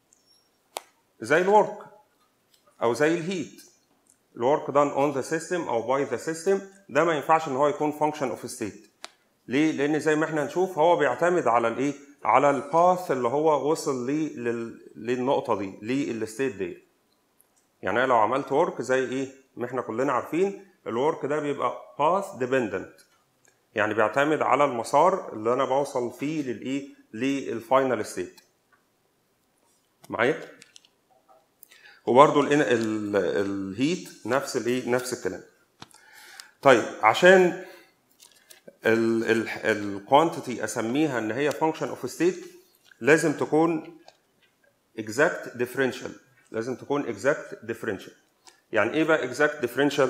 زي الورك او زي الهيت الورك دان اون ذا سيستم او باي ذا سيستم ده ما ينفعش ان هو يكون فانكشن اوف ستيت ليه؟ لان زي ما احنا هنشوف هو بيعتمد على الايه؟ على الباث اللي هو وصل ليه لل... للنقطه دي للستيت دي. يعني انا لو عملت ورك زي ايه؟ ما احنا كلنا عارفين الورك ده بيبقى باث ديبندنت. يعني بيعتمد على المسار اللي انا بوصل فيه للايه؟ للفاينل ستيت. معايا؟ وبرده الهيت نفس الايه؟ نفس الكلام. طيب عشان الكوانتيتي اسميها ان هي فانكشن اوف ستيت لازم تكون exact differential لازم تكون exact differential يعني ايه بقى exact differential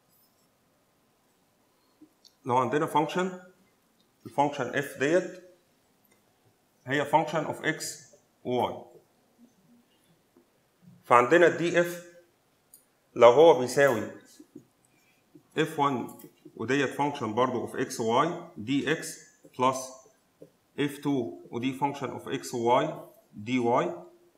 لو عندنا فانكشن الفانكشن اف ديت هي فانكشن اوف اكس وواي فعندنا الدي اف لو هو بيساوي اف 1 وديت فانكشن برضو اوف اكس وواي دي اكس بلس اف 2 ودي فانكشن اوف اكس وواي دي واي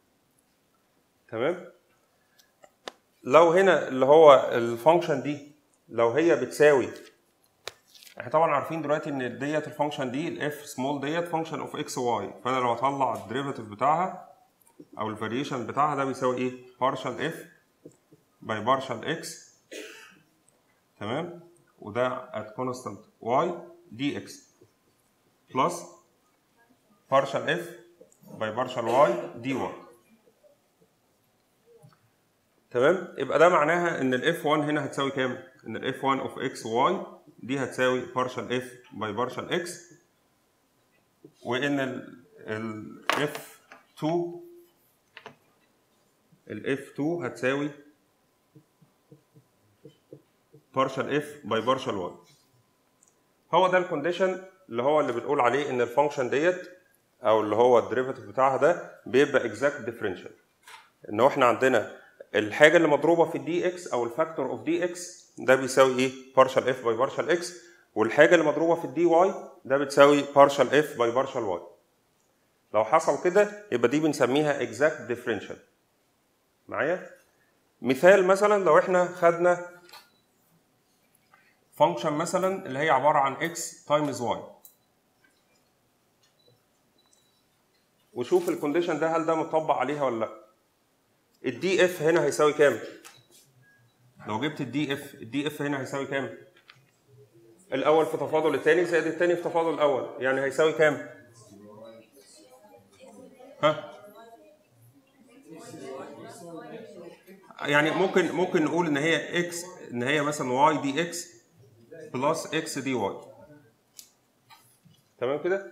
تمام لو هنا اللي هو الفانكشن دي لو هي بتساوي احنا طبعا عارفين دلوقتي ان ديت الفانكشن دي الاف سمول ديت فانكشن اوف اكس واي فانا لو اطلع الديريفاتيف بتاعها او الفاريشن بتاعها ده بيساوي ايه بارشال اف باي بارشال اكس تمام وده at constant y dx plus partial f by partial y dy تمام يبقى ده معناها ان ال f1 هنا هتساوي كام؟ ان ال f1 of x y دي هتساوي partial f by partial x وان ال ال f2 ال f2 هتساوي partial f by partial y هو ده الكونديشن اللي هو اللي بنقول عليه ان الفانكشن ديت او اللي هو الديريفاتيف بتاعها ده بيبقى اكزاكت ديفرنشال ان هو احنا عندنا الحاجه اللي مضروبه في الدي اكس او الفاكتور اوف دي اكس ده بيساوي ايه partial f by partial x والحاجه اللي مضروبه في الدي واي ده بتساوي partial f by partial y لو حصل كده يبقى دي بنسميها exact differential معايا مثال مثلا لو احنا خدنا فانكشن مثلا اللي هي عباره عن x تايمز y وشوف الكونديشن ده هل ده مطبق عليها ولا لا الدي اف هنا هيساوي كام لو جبت الدي اف الدي اف هنا هيساوي كام الاول في تفاضل الثاني زائد الثاني في تفاضل الاول يعني هيساوي كام ها يعني ممكن ممكن نقول ان هي اكس ان هي مثلا واي دي اكس بلس اكس دي واي تمام كده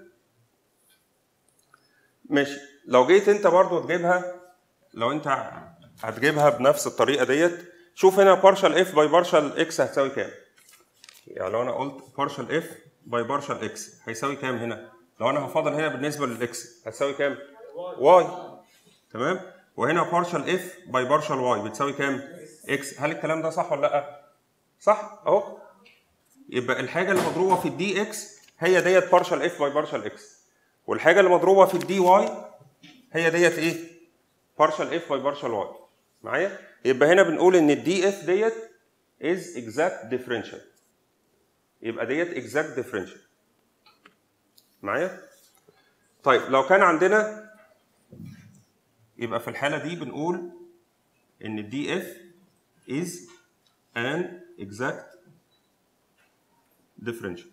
ماشي لو جيت انت برضو تجيبها لو انت هتجيبها بنفس الطريقه ديت شوف هنا بارشال اف باي بارشال اكس هتساوي كام يعني لو انا قلت بارشال اف باي بارشال اكس هيساوي كام هنا لو انا هفاضل هنا بالنسبه للاكس هتساوي كام واي تمام وهنا بارشال اف باي بارشال واي بتساوي كام اكس هل الكلام ده صح ولا لا صح اهو يبقى الحاجه اللي مضروبه في الدي اكس هي ديت بارشال اف باي بارشال اكس والحاجه اللي مضروبه في الدي واي هي ديت ايه بارشال اف باي بارشال واي معايا يبقى هنا بنقول ان الدي اف ديت از اكزاكت ديفرنشال يبقى ديت اكزاكت ديفرنشال معايا طيب لو كان عندنا يبقى في الحاله دي بنقول ان الدي اف از ان اكزاكت differential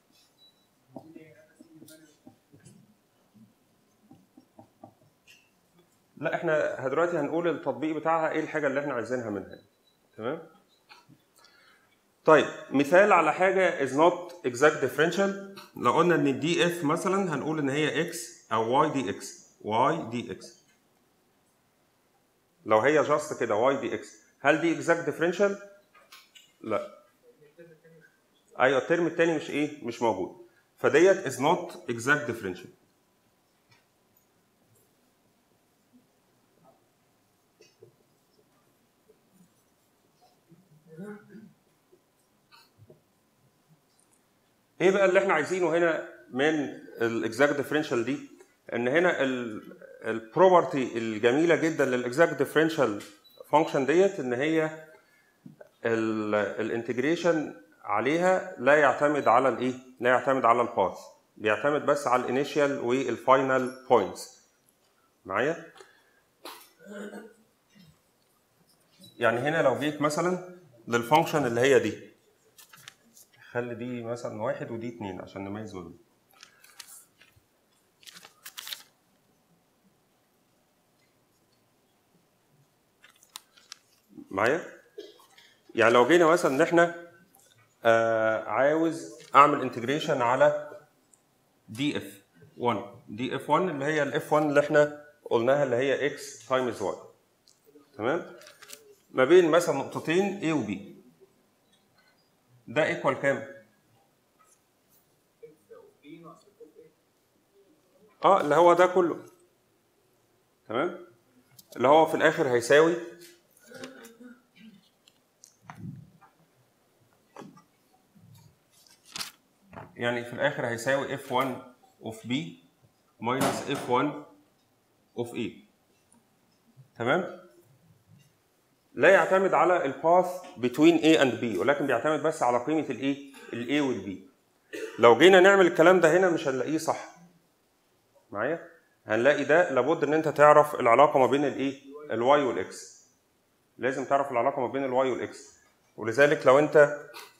لا احنا دلوقتي هنقول التطبيق بتاعها ايه الحاجه اللي احنا عايزينها منها تمام طيب مثال على حاجه is not exact differential لو قلنا ان الدي اف مثلا هنقول ان هي x او y دي x y دي x لو هي جاست كده y دي x هل دي exact differential لا ايوه الترم الثاني مش ايه مش موجود فديت is not exact differential ايه بقى اللي احنا عايزينه هنا من الاكزاكت ديفرنشال دي ان هنا البروبرتي الجميله جدا للاكزاكت ديفرنشال فانكشن ديت ان هي الانتجريشن عليها لا يعتمد على الايه لا يعتمد على الباث بيعتمد بس على الانيشال والفاينل بوينتس معايا يعني هنا لو جيت مثلا للفانكشن اللي هي دي خلي دي مثلا واحد ودي اتنين عشان نميز ما بينهم معايا يعني لو جينا مثلا ان احنا آه عاوز اعمل انتجريشن على دي اف 1 دي اف 1 اللي هي الاف 1 اللي احنا قلناها اللي هي اكس تايمز واي تمام ما بين مثلا نقطتين A و B ده ايكوال كام؟ اه اللي هو ده كله تمام اللي هو في الاخر هيساوي يعني في الاخر هيساوي f1 of b minus f1 of a تمام لا يعتمد على الباث between a and b ولكن بيعتمد بس على قيمه الايه الاي والبي لو جينا نعمل الكلام ده هنا مش هنلاقيه صح معايا هنلاقي ده لابد ان انت تعرف العلاقه ما بين الايه الواي والاكس لازم تعرف العلاقه ما بين الواي والاكس ولذلك لو انت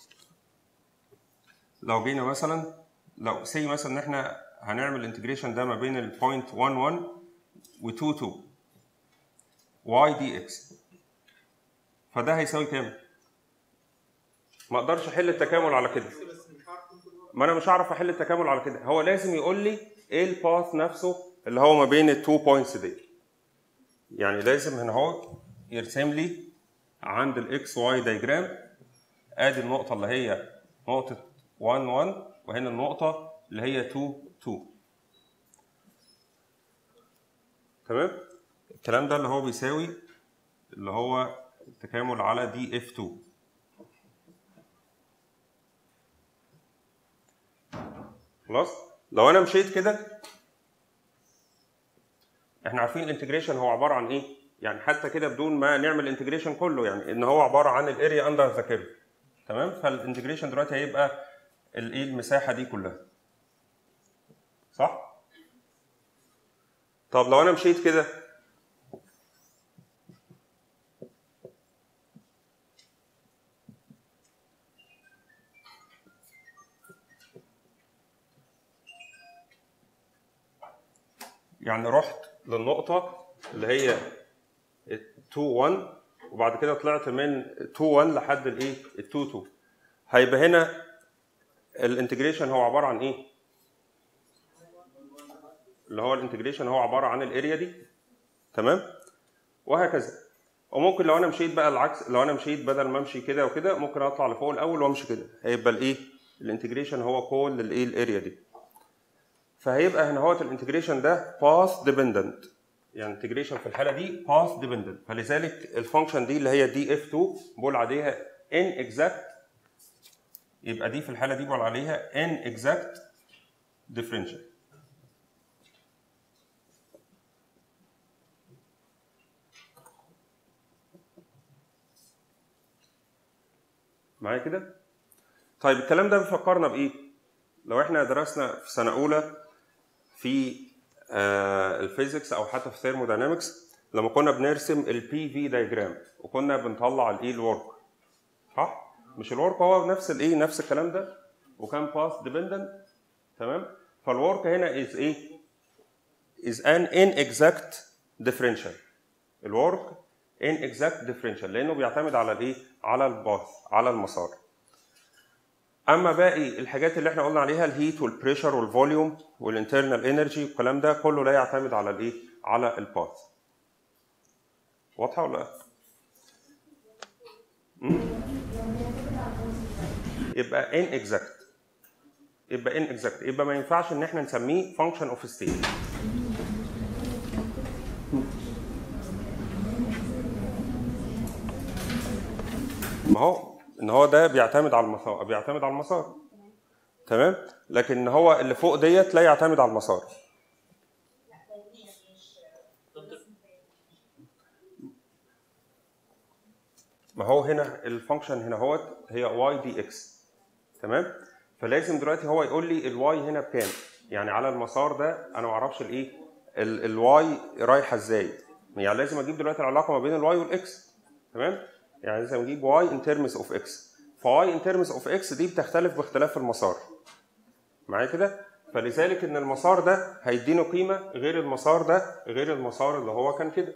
لو جينا مثلا لو سي مثلا ان احنا هنعمل انتجريشن ده ما بين البوينت 1 1 و 2 2 y دي اكس فده هيساوي كام؟ ما اقدرش احل التكامل على كده ما انا مش هعرف احل التكامل على كده هو لازم يقول لي ايه الباث نفسه اللي هو ما بين التو بوينتس دي يعني لازم هنا هو يرسم لي عند الاكس واي دايجرام ادي النقطه اللي هي نقطه 1 1 وهنا النقطه اللي هي 2 2 تمام الكلام ده اللي هو بيساوي اللي هو التكامل على دي اف 2 خلاص لو انا مشيت كده احنا عارفين الانتجريشن هو عباره عن ايه يعني حتى كده بدون ما نعمل انتجريشن كله يعني ان هو عباره عن الاريا اندر ذا كيرف تمام فالانتجريشن دلوقتي هيبقى الايه المساحه دي كلها صح طب لو انا مشيت كده يعني رحت للنقطة اللي هي 2 1 وبعد كده طلعت من 2 1 لحد الايه؟ ال 2 2 هيبقى هنا الانتجريشن هو عبارة عن ايه؟ اللي هو الانتجريشن هو عبارة عن الاريا دي تمام؟ وهكذا وممكن لو انا مشيت بقى العكس لو انا مشيت بدل ما امشي كده وكده ممكن اطلع لفوق الاول وامشي كده هيبقى الايه؟ الانتجريشن هو كل الايه؟ الاريا دي فهيبقى هنا هو الانتجريشن ده باث ديبندنت يعني انتجريشن في الحاله دي باث ديبندنت فلذلك الفانكشن دي اللي هي دي اف 2 بقول عليها ان اكزاكت يبقى دي في الحاله دي بقول عليها ان اكزاكت ديفرنشال معايا كده؟ طيب الكلام ده بيفكرنا بايه؟ لو احنا درسنا في سنه اولى في آه الفيزيكس او حتى في ثيرموداينامكس لما كنا بنرسم البي في دايجرام وكنا بنطلع الايه الورك صح؟ مش الورك هو نفس الايه نفس الكلام ده وكان باث ديبندنت تمام؟ فالورك هنا از ايه؟ is an inexact differential الورك inexact differential لانه بيعتمد على الايه؟ على الباث على المسار اما باقي الحاجات اللي احنا قلنا عليها الهيت والبريشر والفوليوم والانترنال انرجي والكلام ده كله لا يعتمد على الايه على الباث واضحه ولا لا مم؟ يبقى ان اكزاكت يبقى ان اكزاكت يبقى ما ينفعش ان احنا نسميه فانكشن اوف ستيت ما هو ان هو ده بيعتمد على المسار بيعتمد على المسار تمام لكن هو اللي فوق ديت لا يعتمد على المسار ما هو هنا الفانكشن هنا هو هي واي دي اكس تمام فلازم دلوقتي هو يقول لي الواي هنا بكام يعني على المسار ده انا ما اعرفش الايه الواي رايحه ازاي يعني لازم اجيب دلوقتي العلاقه ما بين الواي والاكس تمام يعني لازم اجيب واي ان ترمز اوف اكس فواي ان ترمز اوف اكس دي بتختلف باختلاف المسار معايا كده فلذلك ان المسار ده هيديني قيمه غير المسار ده غير المسار اللي هو كان كده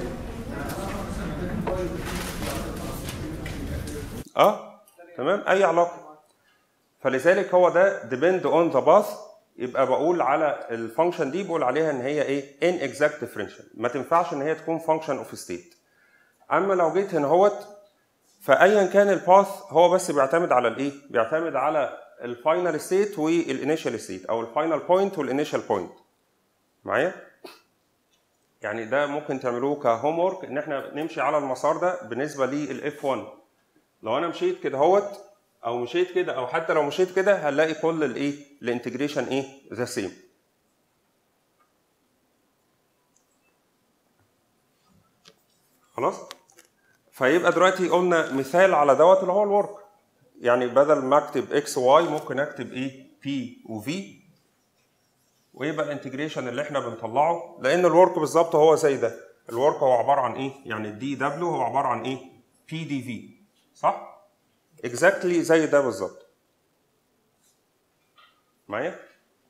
اه تمام اي علاقه فلذلك هو ده depend on the path يبقى بقول على الفانكشن دي بقول عليها ان هي ايه ان exact differential ما تنفعش ان هي تكون فانكشن اوف ستيت اما لو جيت هنا اهوت فايا كان الباث هو بس بيعتمد على الايه بيعتمد على الفاينل ستيت والانيشال ستيت او الفاينل بوينت والانيشال بوينت معايا يعني ده ممكن تعملوه كهوم ورك ان احنا نمشي على المسار ده بالنسبه للاف 1 لو انا مشيت كده اهوت او مشيت كده او حتى لو مشيت كده هنلاقي كل الايه الانتجريشن ايه ذا سيم خلاص فيبقى دلوقتي قلنا مثال على دوت اللي هو الورك يعني بدل ما اكتب اكس واي ممكن اكتب ايه بي وفي ويبقى الانتجريشن اللي احنا بنطلعه لان الورك بالظبط هو زي ده الورك هو عباره عن ايه يعني الدي دبليو هو عباره عن ايه بي دي في صح اكزاكتلي زي ده بالظبط معايا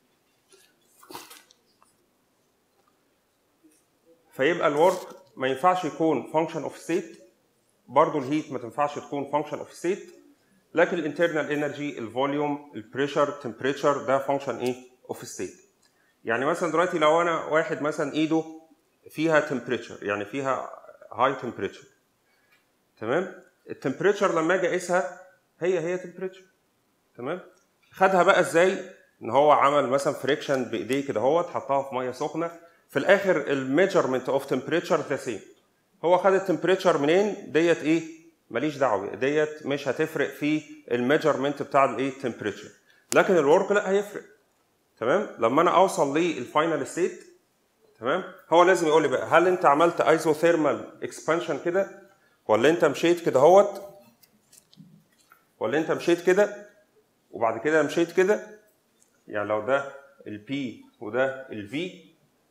فيبقى الورك ما ينفعش يكون فانكشن اوف ستيت برضه الهيت ما تنفعش تكون فانكشن اوف ستيت لكن الانترنال انرجي الفوليوم البريشر تمبريتشر ده فانكشن ايه اوف ستيت يعني مثلا دلوقتي لو انا واحد مثلا ايده فيها تمبريتشر يعني فيها هاي تمبريتشر تمام التمبريتشر لما اجي اقيسها هي هي تمبريتشر تمام خدها بقى ازاي ان هو عمل مثلا فريكشن بايديه كده اهوت حطها في ميه سخنه في الاخر الميجرمنت اوف تمبريتشر ذا سيم هو خد التمبريتشر منين ديت ايه ماليش دعوه ديت مش هتفرق في الميجرمنت بتاع الايه تمبريتشر لكن الورك لا هيفرق تمام لما انا اوصل للفاينل ستيت تمام هو لازم يقول لي بقى هل انت عملت ايزوثيرمال اكسبانشن كده ولا انت مشيت كده اهوت ولا انت مشيت كده وبعد كده مشيت كده يعني لو ده البي وده الفي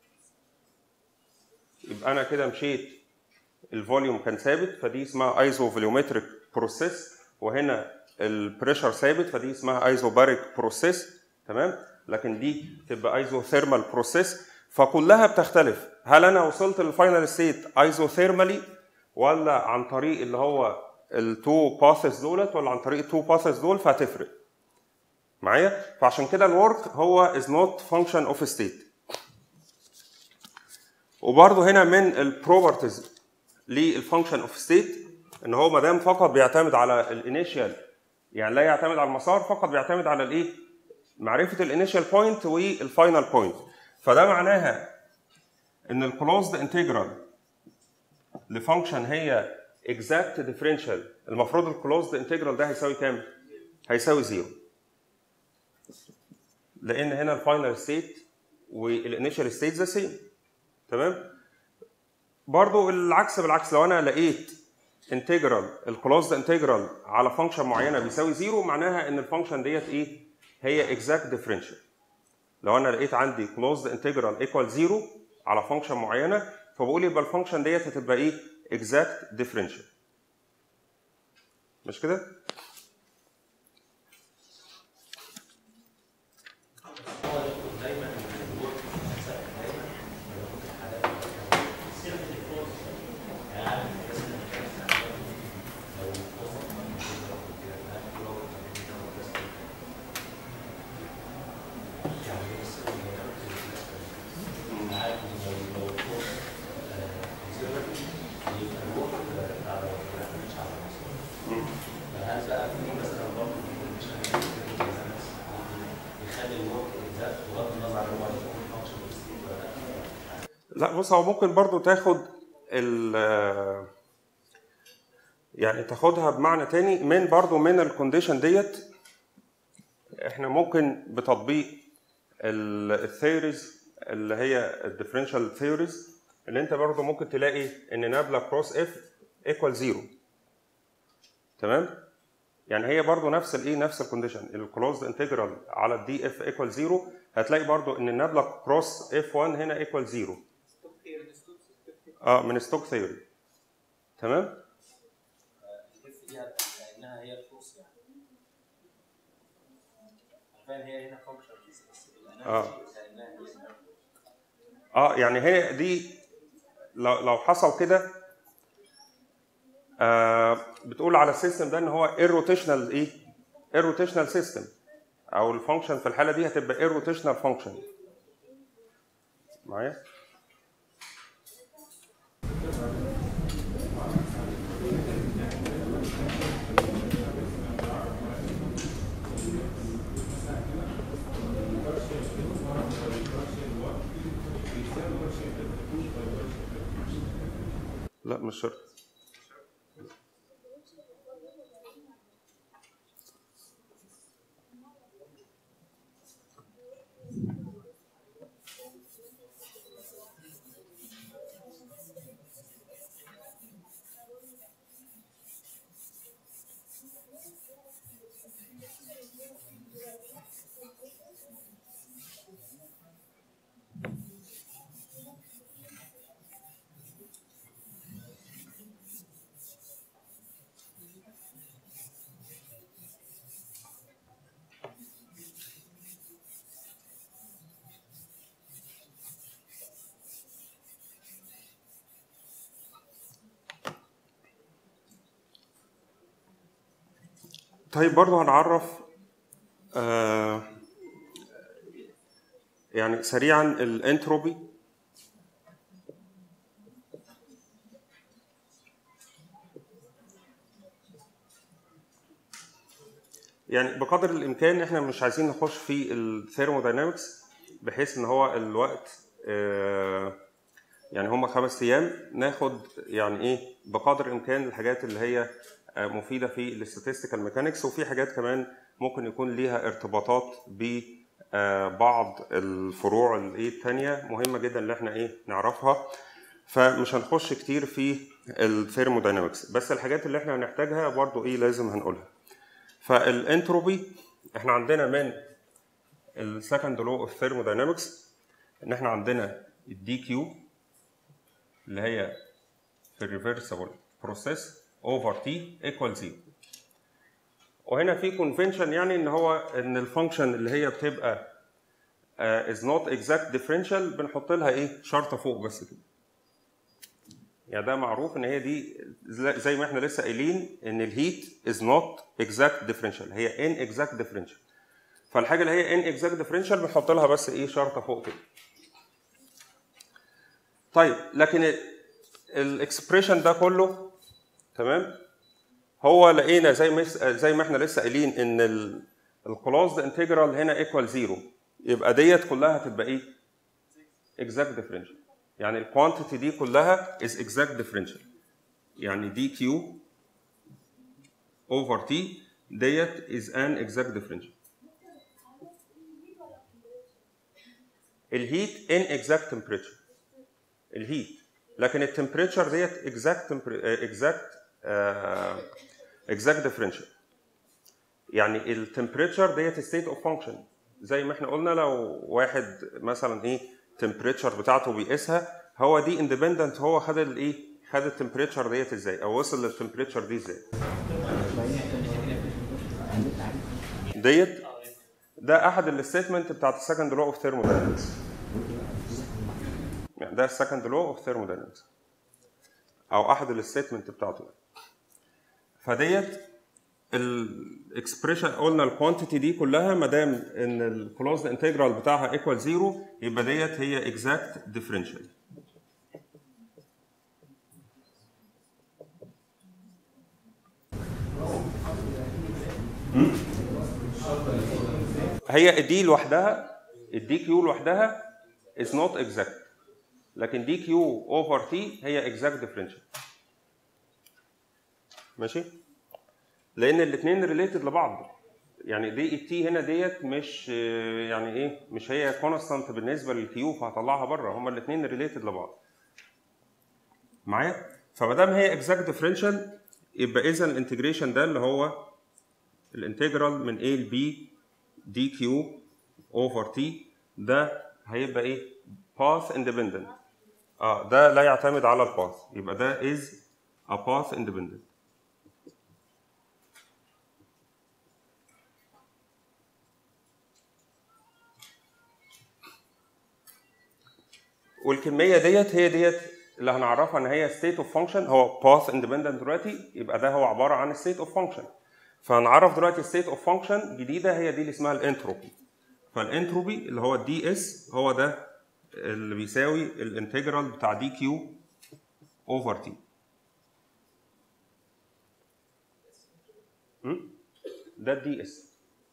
يبقى انا كده مشيت الفوليوم كان ثابت فدي اسمها ايزو فوليومتريك بروسيس وهنا البريشر ثابت فدي اسمها ايزو باريك بروسيس تمام لكن دي تبقى ايزو ثيرمال بروسيس فكلها بتختلف هل انا وصلت للفاينل ستيت ايزو ثيرمالي ولا عن طريق اللي هو التو باثز دولت ولا عن طريق التو باثز دول فهتفرق معايا فعشان كده الورك هو از نوت فانكشن اوف ستيت وبرضه هنا من البروبرتيز للفانكشن اوف ستيت ان هو ما دام فقط بيعتمد على الانيشال يعني لا يعتمد على المسار فقط بيعتمد على الايه معرفه الانيشال بوينت والفاينل بوينت فده معناها ان الكلوزد انتجرال لفانكشن هي exact differential المفروض الكلوزد انتجرال ده هيساوي كام؟ هيساوي زيرو لان هنا الفاينل ستيت والانيشال ستيت ذا سيم تمام؟ برضو العكس بالعكس لو انا لقيت انتجرال الكلوزد انتجرال على فانكشن معينه بيساوي زيرو معناها ان الفانكشن ديت ايه؟ هي exact differential لو انا لقيت عندي closed integral equal زيرو على فانكشن معينه فبقول يبقى الفانكشن ديت هتبقى ايه؟ exact differential مش كده؟ لا بص هو ممكن برضو تاخد ال يعني تاخدها بمعنى تاني من برضو من الكونديشن ديت احنا ممكن بتطبيق الثيوريز اللي هي الديفرنشال ثيوريز اللي انت برضو ممكن تلاقي ان نابلا كروس اف ايكوال زيرو تمام يعني هي برضو نفس الايه نفس الكونديشن الكلوزد انتجرال على الدي اف ايكوال زيرو هتلاقي برضو ان النابلا كروس اف 1 هنا ايكوال زيرو اه من ستوك ثيوري تمام الاف دي لانها هي الكورس يعني عارفين هي هنا فانكشن بس لانها آه. لانها هي اه يعني هي دي لو لو حصل كده آه بتقول على السيستم ده ان هو ايروتيشنال ايه؟ ايروتيشنال سيستم او الفانكشن في الحاله دي هتبقى ايروتيشنال فانكشن معايا؟ مش شرط طيب برضو هنعرف آه يعني سريعا الانتروبي يعني بقدر الامكان احنا مش عايزين نخش في الثيرموداينامكس بحيث ان هو الوقت آه يعني هم خمس ايام ناخد يعني ايه بقدر الامكان الحاجات اللي هي آه، مفيده في الاستاتستيكال ميكانكس وفي حاجات كمان ممكن يكون ليها ارتباطات ببعض الفروع الايه الثانيه مهمه جدا اللي احنا ايه نعرفها فمش هنخش كتير في الثيرموداينامكس بس الحاجات اللي احنا هنحتاجها برضو ايه لازم هنقولها فالانتروبي احنا عندنا من السكند لو اوف ثيرموداينامكس ان احنا عندنا الدي كيو اللي هي في الريفرسبل بروسيس اوفر تي ايكوال زيرو وهنا في كونفنشن يعني ان هو ان الفانكشن اللي هي بتبقى از نوت اكزاكت ديفرنشال بنحط لها ايه شرطه فوق بس كده يعني ده معروف ان هي دي زي زي ما احنا لسه قايلين ان الهيت از نوت اكزاكت ديفرنشال هي ان اكزاكت ديفرنشال فالحاجه اللي هي ان اكزاكت ديفرنشال بنحط لها بس ايه شرطه فوق كده طيب لكن الاكسبريشن ده كله تمام هو لقينا زي ما زي ما احنا لسه قايلين ان الكلوزد انتجرال هنا ايكوال زيرو يبقى ديت كلها هتبقى ايه؟ اكزاكت ديفرنشال يعني الكوانتيتي دي كلها از اكزاكت ديفرنشال يعني دي كيو اوفر تي ديت از ان اكزاكت ديفرنشال الهيت ان اكزاكت تمبريتشر الهيت لكن التمبريتشر ديت اكزاكت اكزاكت اكزاكت ديفرنشال يعني التمبريتشر ديت ستيت اوف فانكشن زي ما احنا قلنا لو واحد مثلا ايه التمبريتشر بتاعته بيقيسها هو دي اندبندنت هو خد الايه خد التمبريتشر ديت ازاي او وصل للتمبريتشر دي ازاي ديت ده احد الستيتمنت بتاعت السكند لو اوف ثيرموداينامكس يعني ده السكند لو اوف ثيرموداينامكس او احد الستيتمنت بتاعته فديت الاكسبريشن قلنا الكوانتيتي دي كلها ما دام ان الكلوزد انتجرال بتاعها ايكوال زيرو يبقى ديت هي اكزاكت ديفرنشال هي دي لوحدها الدي كيو لوحدها is not exact لكن دي كيو اوفر تي هي exact differential ماشي لان الاثنين ريليتد لبعض يعني دي التي هنا ديت مش آه، يعني ايه مش هي كونستانت بالنسبه للكيو فهطلعها بره هما الاثنين ريليتد لبعض معايا فما دام هي اكزاكت ديفرنشال يبقى اذا الانتجريشن ده اللي هو الانتجرال من A ل B دي كيو اوفر تي ده هيبقى ايه باث اندبندنت اه ده لا يعتمد على الباث يبقى ده is a path independent والكميه ديت هي ديت اللي هنعرفها ان هي state of function هو path independent دلوقتي يبقى ده هو عباره عن state of function فهنعرف دلوقتي state of function جديده هي دي اللي اسمها الانتروبي فالانتروبي اللي هو الدي اس هو ده اللي بيساوي الانتجرال بتاع دي كيو اوفر تي ده الدي اس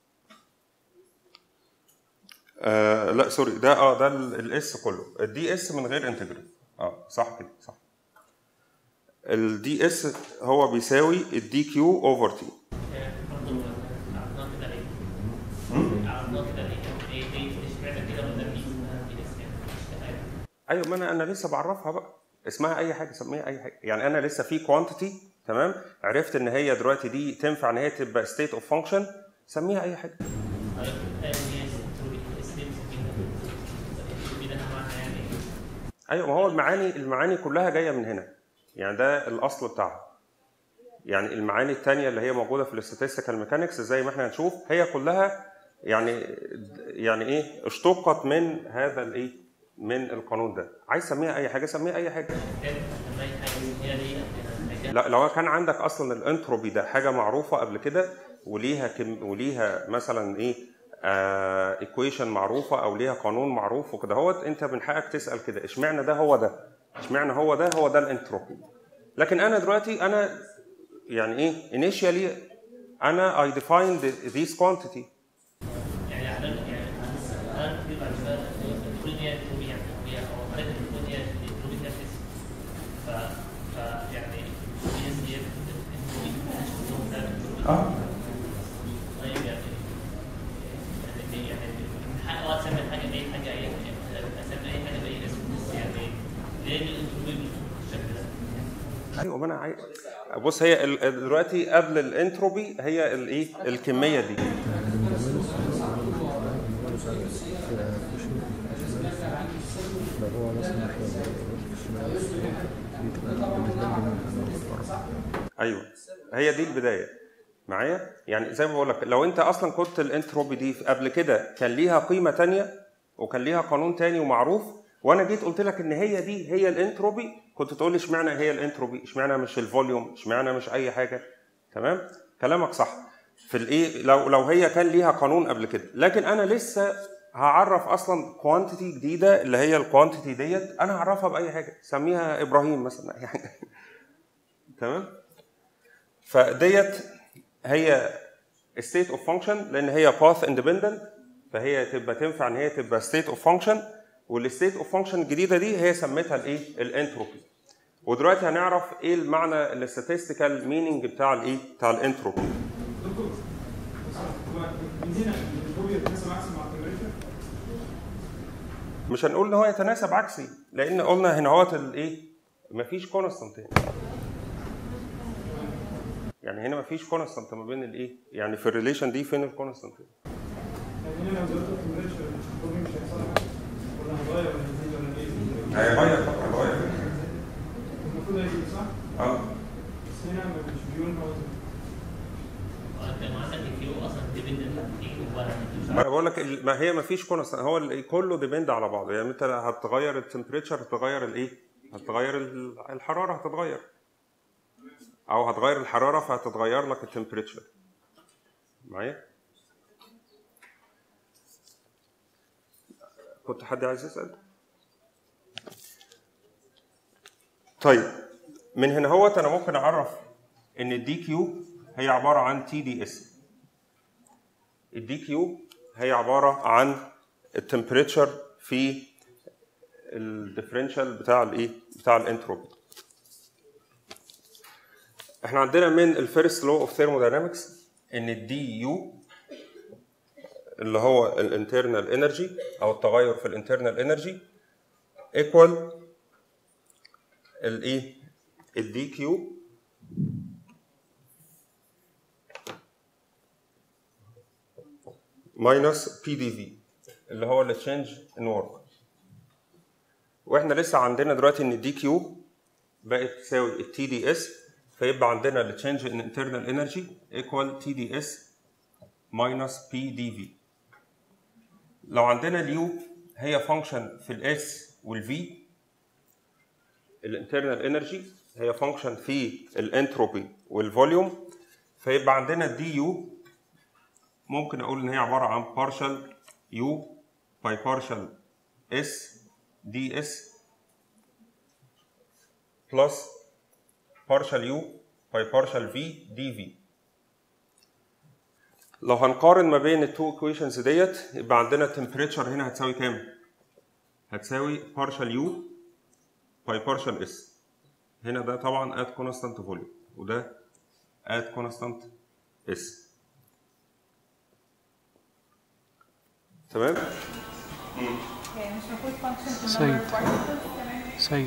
آه لا سوري ده اه ده الاس كله الدي اس من غير انتجرال اه صح كده صح الدي اس هو بيساوي الدي كيو اوفر تي برضه عرضناها كده ليه؟ عرضناها كده ليه؟ ليه ليه اشمعنى كده ولا دي اسمها دي اس يعني مش تمام ايوه ما انا انا لسه بعرفها بقى اسمها اي حاجه سميها اي حاجه يعني انا لسه في كوانتيتي تمام عرفت ان هي دلوقتي دي تنفع ان هي تبقى ستيت اوف فانكشن سميها اي حاجه حضرتك قلت ان هي ستيت كده ده معناها يعني ايه؟ ايوه ما هو المعاني المعاني كلها جايه من هنا يعني ده الاصل بتاعها يعني المعاني التانية اللي هي موجوده في الاستاتستيكال ميكانكس زي ما احنا هنشوف هي كلها يعني يعني ايه اشتقت من هذا الايه من القانون ده عايز تسميها اي حاجه سميها اي حاجه كان لما اي حاجه هي دي حاجه لا لو كان عندك اصلا الانتروبي ده حاجه معروفه قبل كده وليها كم وليها مثلا ايه ايكويشن معروفه او ليها قانون معروف وكده هوت انت من حقك تسال كده اشمعنى ده هو ده اشمعنى هو ده هو ده الانتروبي لكن انا دلوقتي انا يعني ايه initially انا I defined this quantity يعني على يعني انا كتير بعد شويه تقول ان هي تروبي يعني هي او حضرتك بتقول ان هي تروبي فيها فيس ف ف يعني هي دي اه طيب يعني يعني يعني من حق اه تسمي الحاجه دي حاجه ايه اسمي اي حاجه باي اسم بس يعني ليه الانتروبي بالشكل ده؟ ايوه ما انا عايز بص هي ال- دلوقتي قبل الانتروبي هي الايه الكميه دي لو هو مثلا ايوه هي دي البدايه معايا يعني زي ما بقول لك لو انت اصلا كنت الانتروبي دي قبل كده كان ليها قيمه تانية وكان ليها قانون تاني ومعروف وانا جيت قلت لك ان هي دي هي الانتروبي كنت تقول لي اشمعنى هي الانتروبي اشمعنى مش الفوليوم اشمعنى مش اي حاجه تمام كلامك صح في الايه لو لو هي كان ليها قانون قبل كده لكن انا لسه هعرف اصلا كوانتيتي جديده اللي هي الكوانتيتي ديت انا هعرفها باي حاجه سميها ابراهيم مثلا اي حاجه تمام فديت هي state of function لان هي path independent فهي تبقى تنفع ان هي تبقى state of function والstate of function الجديده دي هي سميتها الايه الانتروبي ودلوقتي هنعرف ايه المعنى الاستاتستيكال مينينج بتاع الايه بتاع الانتروبي دكتور بس هو من هنا الفوبيا بتناسب عكس مع التمبريتشر مش هنقول ان هو يتناسب عكسي لان قلنا هنا هوت الايه مفيش كونستانت هنا يعني هنا مفيش كونستانت ما بين الايه يعني في الريليشن دي فين الكونستانت يعني هنا لو زودت التمبريتشر الفوبيا مش هيحصل حاجه ولا هتغير ولا هتزيد ولا ايه؟ هيغير طبعا هيغير المفروض هيزيد صح؟ اه بس هنا مش بيقول ان هو زي- انت ما عندك الكيو اصلا ديبندنت عن الكيو ولا ما انا بقول لك ال- ما هي ما فيش كونستانت هو ال- كله ديبند على بعضه يعني انت هتغير التمبريتشر هتغير الايه؟ هتغير ال- الحراره هتتغير او هتغير الحراره فهتتغير لك التمبريتشر معايا؟ كنت حد عايز يسال؟ طيب من هنا هوت انا ممكن اعرف ان الدي كيو هي عباره عن تي دي اس الدي كيو هي عباره عن التمبريتشر في الديفرنشال بتاع الايه بتاع الانتروبي احنا عندنا من الفيرست لو اوف ثيرموداينامكس ان الدي يو اللي هو الانترنال انرجي او التغير في الانترنال انرجي ايكوال الايه الدي كيو ماينس بي دي في اللي هو التشينج ان ورك واحنا لسه عندنا دلوقتي ان الدي كيو بقت تساوي التي دي اس فيبقى عندنا التشينج ان انترنال انرجي ايكوال تي دي اس ماينس بي دي في لو عندنا اليو هي فانكشن في الاس والفي الانترنال انرجي هي فانكشن في الانتروبي والفوليوم فيبقى عندنا الدي يو ممكن اقول ان هي عباره عن partial u by partial s ds plus partial u by partial v dv لو هنقارن ما بين التو equations ديت يبقى عندنا temperature هنا هتساوي كام؟ هتساوي partial u by partial s هنا ده طبعا ات كونستانت فوليوم وده ات كونستانت اس تمام يعني مش المفروض function في سيد. number of particles كمان سيد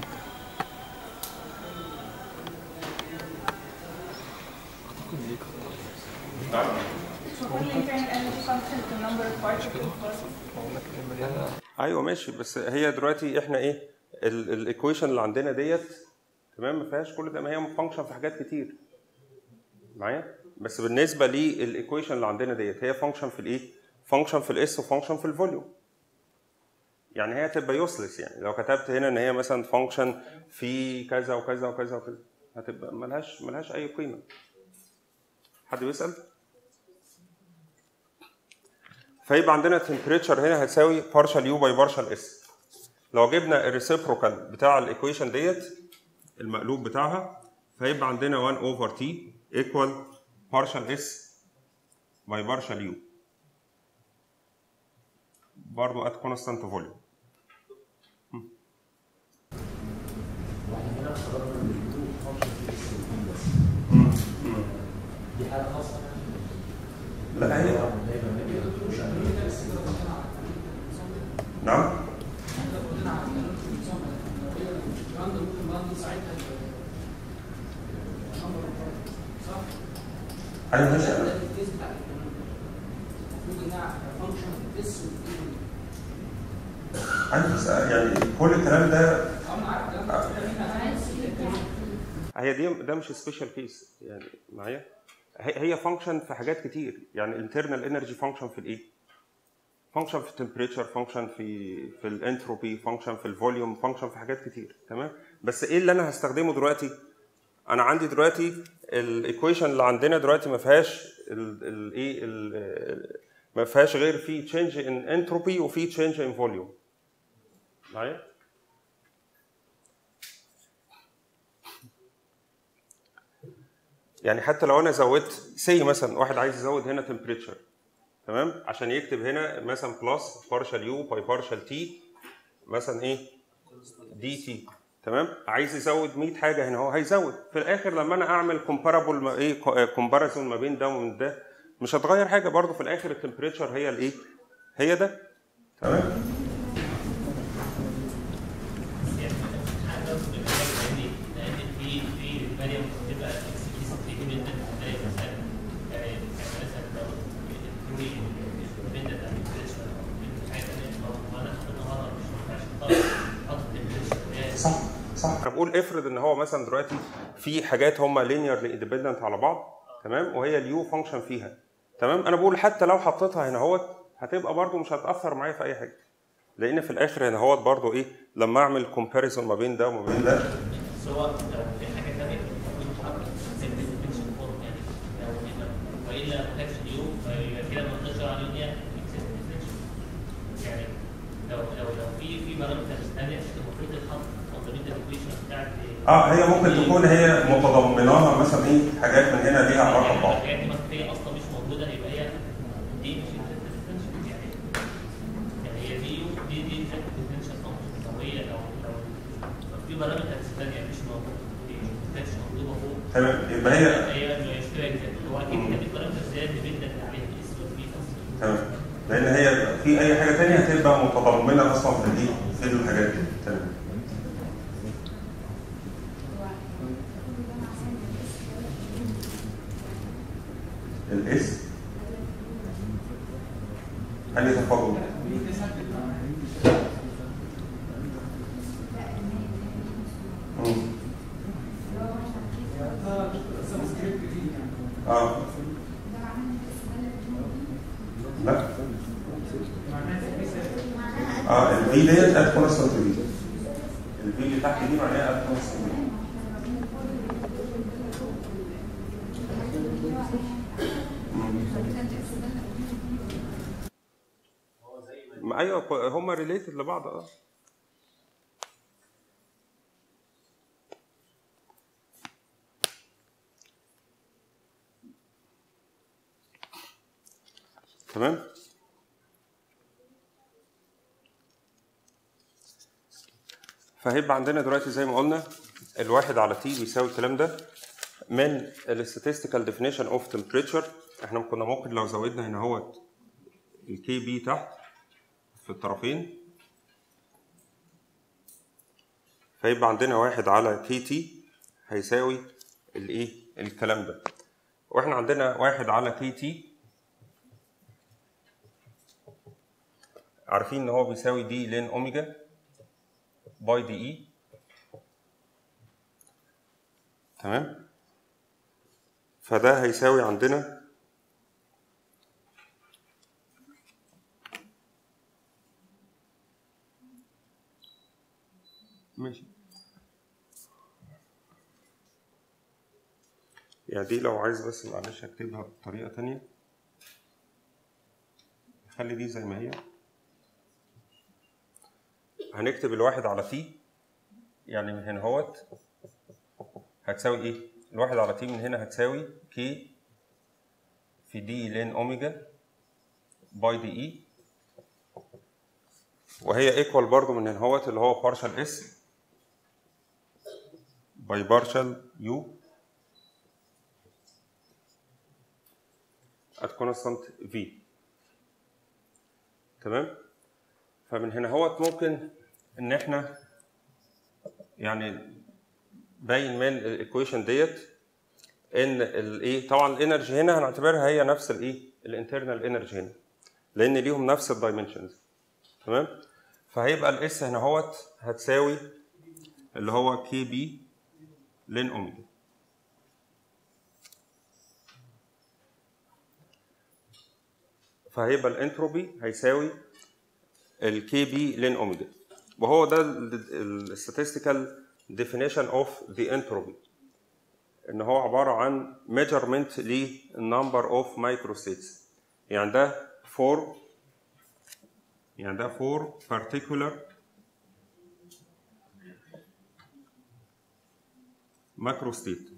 مش المفروض internal energy function في number of particles برضه؟ ايوه ماشي بس هي دلوقتي احنا ايه الايكويشن اللي عندنا ديت تمام ما فيهاش كل ده ما هي فانكشن في حاجات كتير معايا بس بالنسبه للايكويشن اللي عندنا ديت هي فانكشن في الايه فانكشن في الاس وفانكشن في الفوليوم يعني هي هتبقى يوسلس يعني لو كتبت هنا ان هي مثلا فانكشن في كذا وكذا وكذا وكذا هتبقى ملهاش ملهاش اي قيمه حد بيسال فيبقى عندنا temperature هنا هتساوي partial u by partial s لو جبنا الريسيبروكال بتاع الايكويشن ديت المقلوب بتاعها فيبقى عندنا 1 over t equal partial s by partial u برضو at constant volume لا هي نعم ايوه ماشي ايوه بس يعني كل الكلام ده هي دي ده مش سبيشال كيس يعني معايا هي هي فانكشن في حاجات كتير يعني الانترنال انرجي فانكشن في الايه فانكشن في التمبريتشر فانكشن في في الانتروبي فانكشن في الفوليوم فانكشن في حاجات كتير تمام بس ايه اللي انا هستخدمه دلوقتي انا عندي دلوقتي الايكويشن اللي عندنا دلوقتي ما فيهاش الايه ما فيهاش غير في تشينج ان انتروبي وفي تشينج ان فوليوم معايا يعني حتى لو انا زودت سي مثلا واحد عايز يزود هنا تمبريتشر تمام عشان يكتب هنا مثلا بلس بارشال يو باي بارشال تي مثلا ايه دي تي تمام عايز يزود 100 حاجه هنا هو هيزود في الاخر لما انا اعمل كومبارابل ايه كومباريزون ما بين ده ومن ده مش هتغير حاجه برضه في الاخر التمبريتشر هي الايه هي ده تمام يعني حاجه لان لان في في فاريبل بتبقى اكسبليسيت زي مثلا يعني مثلا لو الكروي البنده بتاع البريشر مش عايز انا انا حاططها مش ينفعش احط البريشر صح صح انا بقول افرض ان هو مثلا دلوقتي في حاجات هم لينيرلي اندبندنت على بعض تمام وهي اليو فانكشن فيها تمام انا بقول حتى لو حطيتها هنا اهوت هتبقى برضو مش هتاثر معايا في اي حاجه لان في الاخر هنا اهوت برضو ايه لما اعمل كومباريزون ما بين ده وما بين ده سواء لو في حاجه ثانيه ممكن تحط زي الديفينشن فورم يعني لو والا ما كانش اليوم فيبقى كده ما نقدرش على اليوم يعني يعني لو لو لو في في بارامترز ثانيه المفروض تتحط ضمن الايكويشن بتاعت اه هي ممكن تكون هي متضمناها مثلا ايه حاجات من هنا ليها علاقه ببعض الحاجات دي منطقيه اصلا مش موجوده يبقى هي دي مش الديفينشن يعني يعني هي دي دي دي الديفينشن فانكشن لو هي لو لو لو في بارامترز ثانيه مش موجوده ما كانتش موجوده فوق تمام يبقى هي هي مش كده هو اكيد كان في بارامترز زي اللي بيبدا عليها الاس والبي اصلا تمام لان هي في اي حاجه ثانيه هتبقى متضمنه اصلا في دي في الحاجات دي تمام الاس هل يتفضل مم. اه لا اه الفي ديت ات كونستنت في الفي اللي تحت دي معناها ات كونستنت ما ايوه هم ريليتد لبعض اه تمام فهيبقى عندنا دلوقتي زي ما قلنا الواحد على تي بيساوي الكلام ده من ال statistical definition of temperature احنا كنا ممكن لو زودنا هنا اهوت الكي بي تحت في الطرفين فيبقى عندنا واحد على كي تي هيساوي الايه الكلام ده واحنا عندنا واحد على كي تي عارفين ان هو بيساوي دي لين اوميجا باي دي اي تمام فده هيساوي عندنا ماشي يعني دي لو عايز بس معلش اكتبها بطريقة تانية خلي دي زي ما هي هنكتب الواحد على تي يعني من هنا اهوت هتساوي ايه؟ الواحد على تي من هنا هتساوي كي في دي لين اوميجا باي دي اي وهي ايكوال برضو من هنا اهوت اللي هو بارشال اس باي بارشال يو at constant v تمام فمن هنا هوت ممكن ان احنا يعني باين من الايكويشن ديت ان الايه طبعا الانرجي هنا هنعتبرها هي نفس الايه الانترنال انرجي هنا لان ليهم نفس الدايمنشنز تمام فهيبقى الاس هنا هوت هتساوي اللي هو كي بي لين اوميجا فهيبقى الانتروبي هيساوي الكي بي لين اوميجا وهو ده الستاتستيكال definition of the entropy ان هو عباره عن measurement للنمبر اوف microstates يعني ده for يعني ده for particular macrostate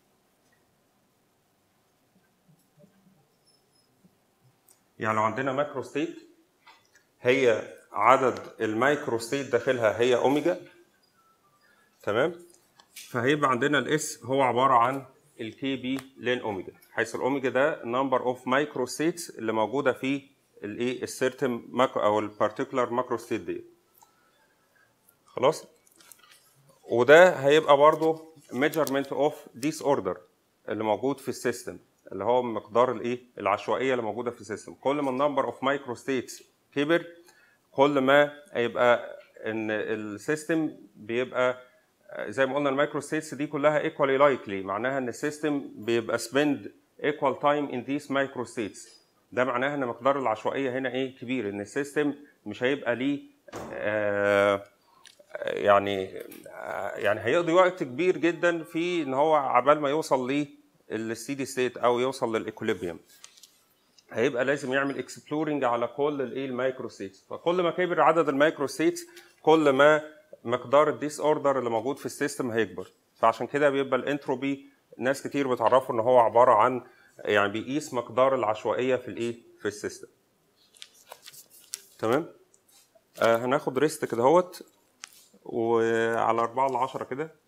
يعني لو عندنا ماكرو ستيت هي عدد المايكرو ستيت داخلها هي اوميجا تمام فهيبقى عندنا الاس هو عباره عن الكي بي لين اوميجا حيث الاوميجا ده نمبر اوف مايكرو ستيتس اللي موجوده في الايه السيرتم ماكرو او البارتيكولار ماكرو ستيت دي خلاص وده هيبقى برضو measurement of disorder اللي موجود في السيستم اللي هو مقدار الايه العشوائيه اللي موجوده في السيستم كل ما النمبر اوف مايكرو ستيتس كبر كل ما هيبقى ان السيستم بيبقى زي ما قلنا المايكرو ستيتس دي كلها ايكوالي لايكلي معناها ان السيستم بيبقى سبند ايكوال تايم ان ذيس مايكرو ستيتس ده معناها ان مقدار العشوائيه هنا ايه كبير ان السيستم مش هيبقى ليه آه يعني يعني هيقضي وقت كبير جدا في ان هو عبال ما يوصل للستيدي ستيت او يوصل للايكوليبيوم هيبقى لازم يعمل اكسبلورنج على كل الايه المايكرو ستيتس فكل ما كبر عدد المايكرو ستيتس كل ما مقدار الديس اوردر اللي موجود في السيستم هيكبر فعشان كده بيبقى الانتروبي ناس كتير بتعرفه ان هو عباره عن يعني بيقيس مقدار العشوائيه في الايه في السيستم تمام آه هناخد ريست كده اهوت وعلى 4 ل 10 كده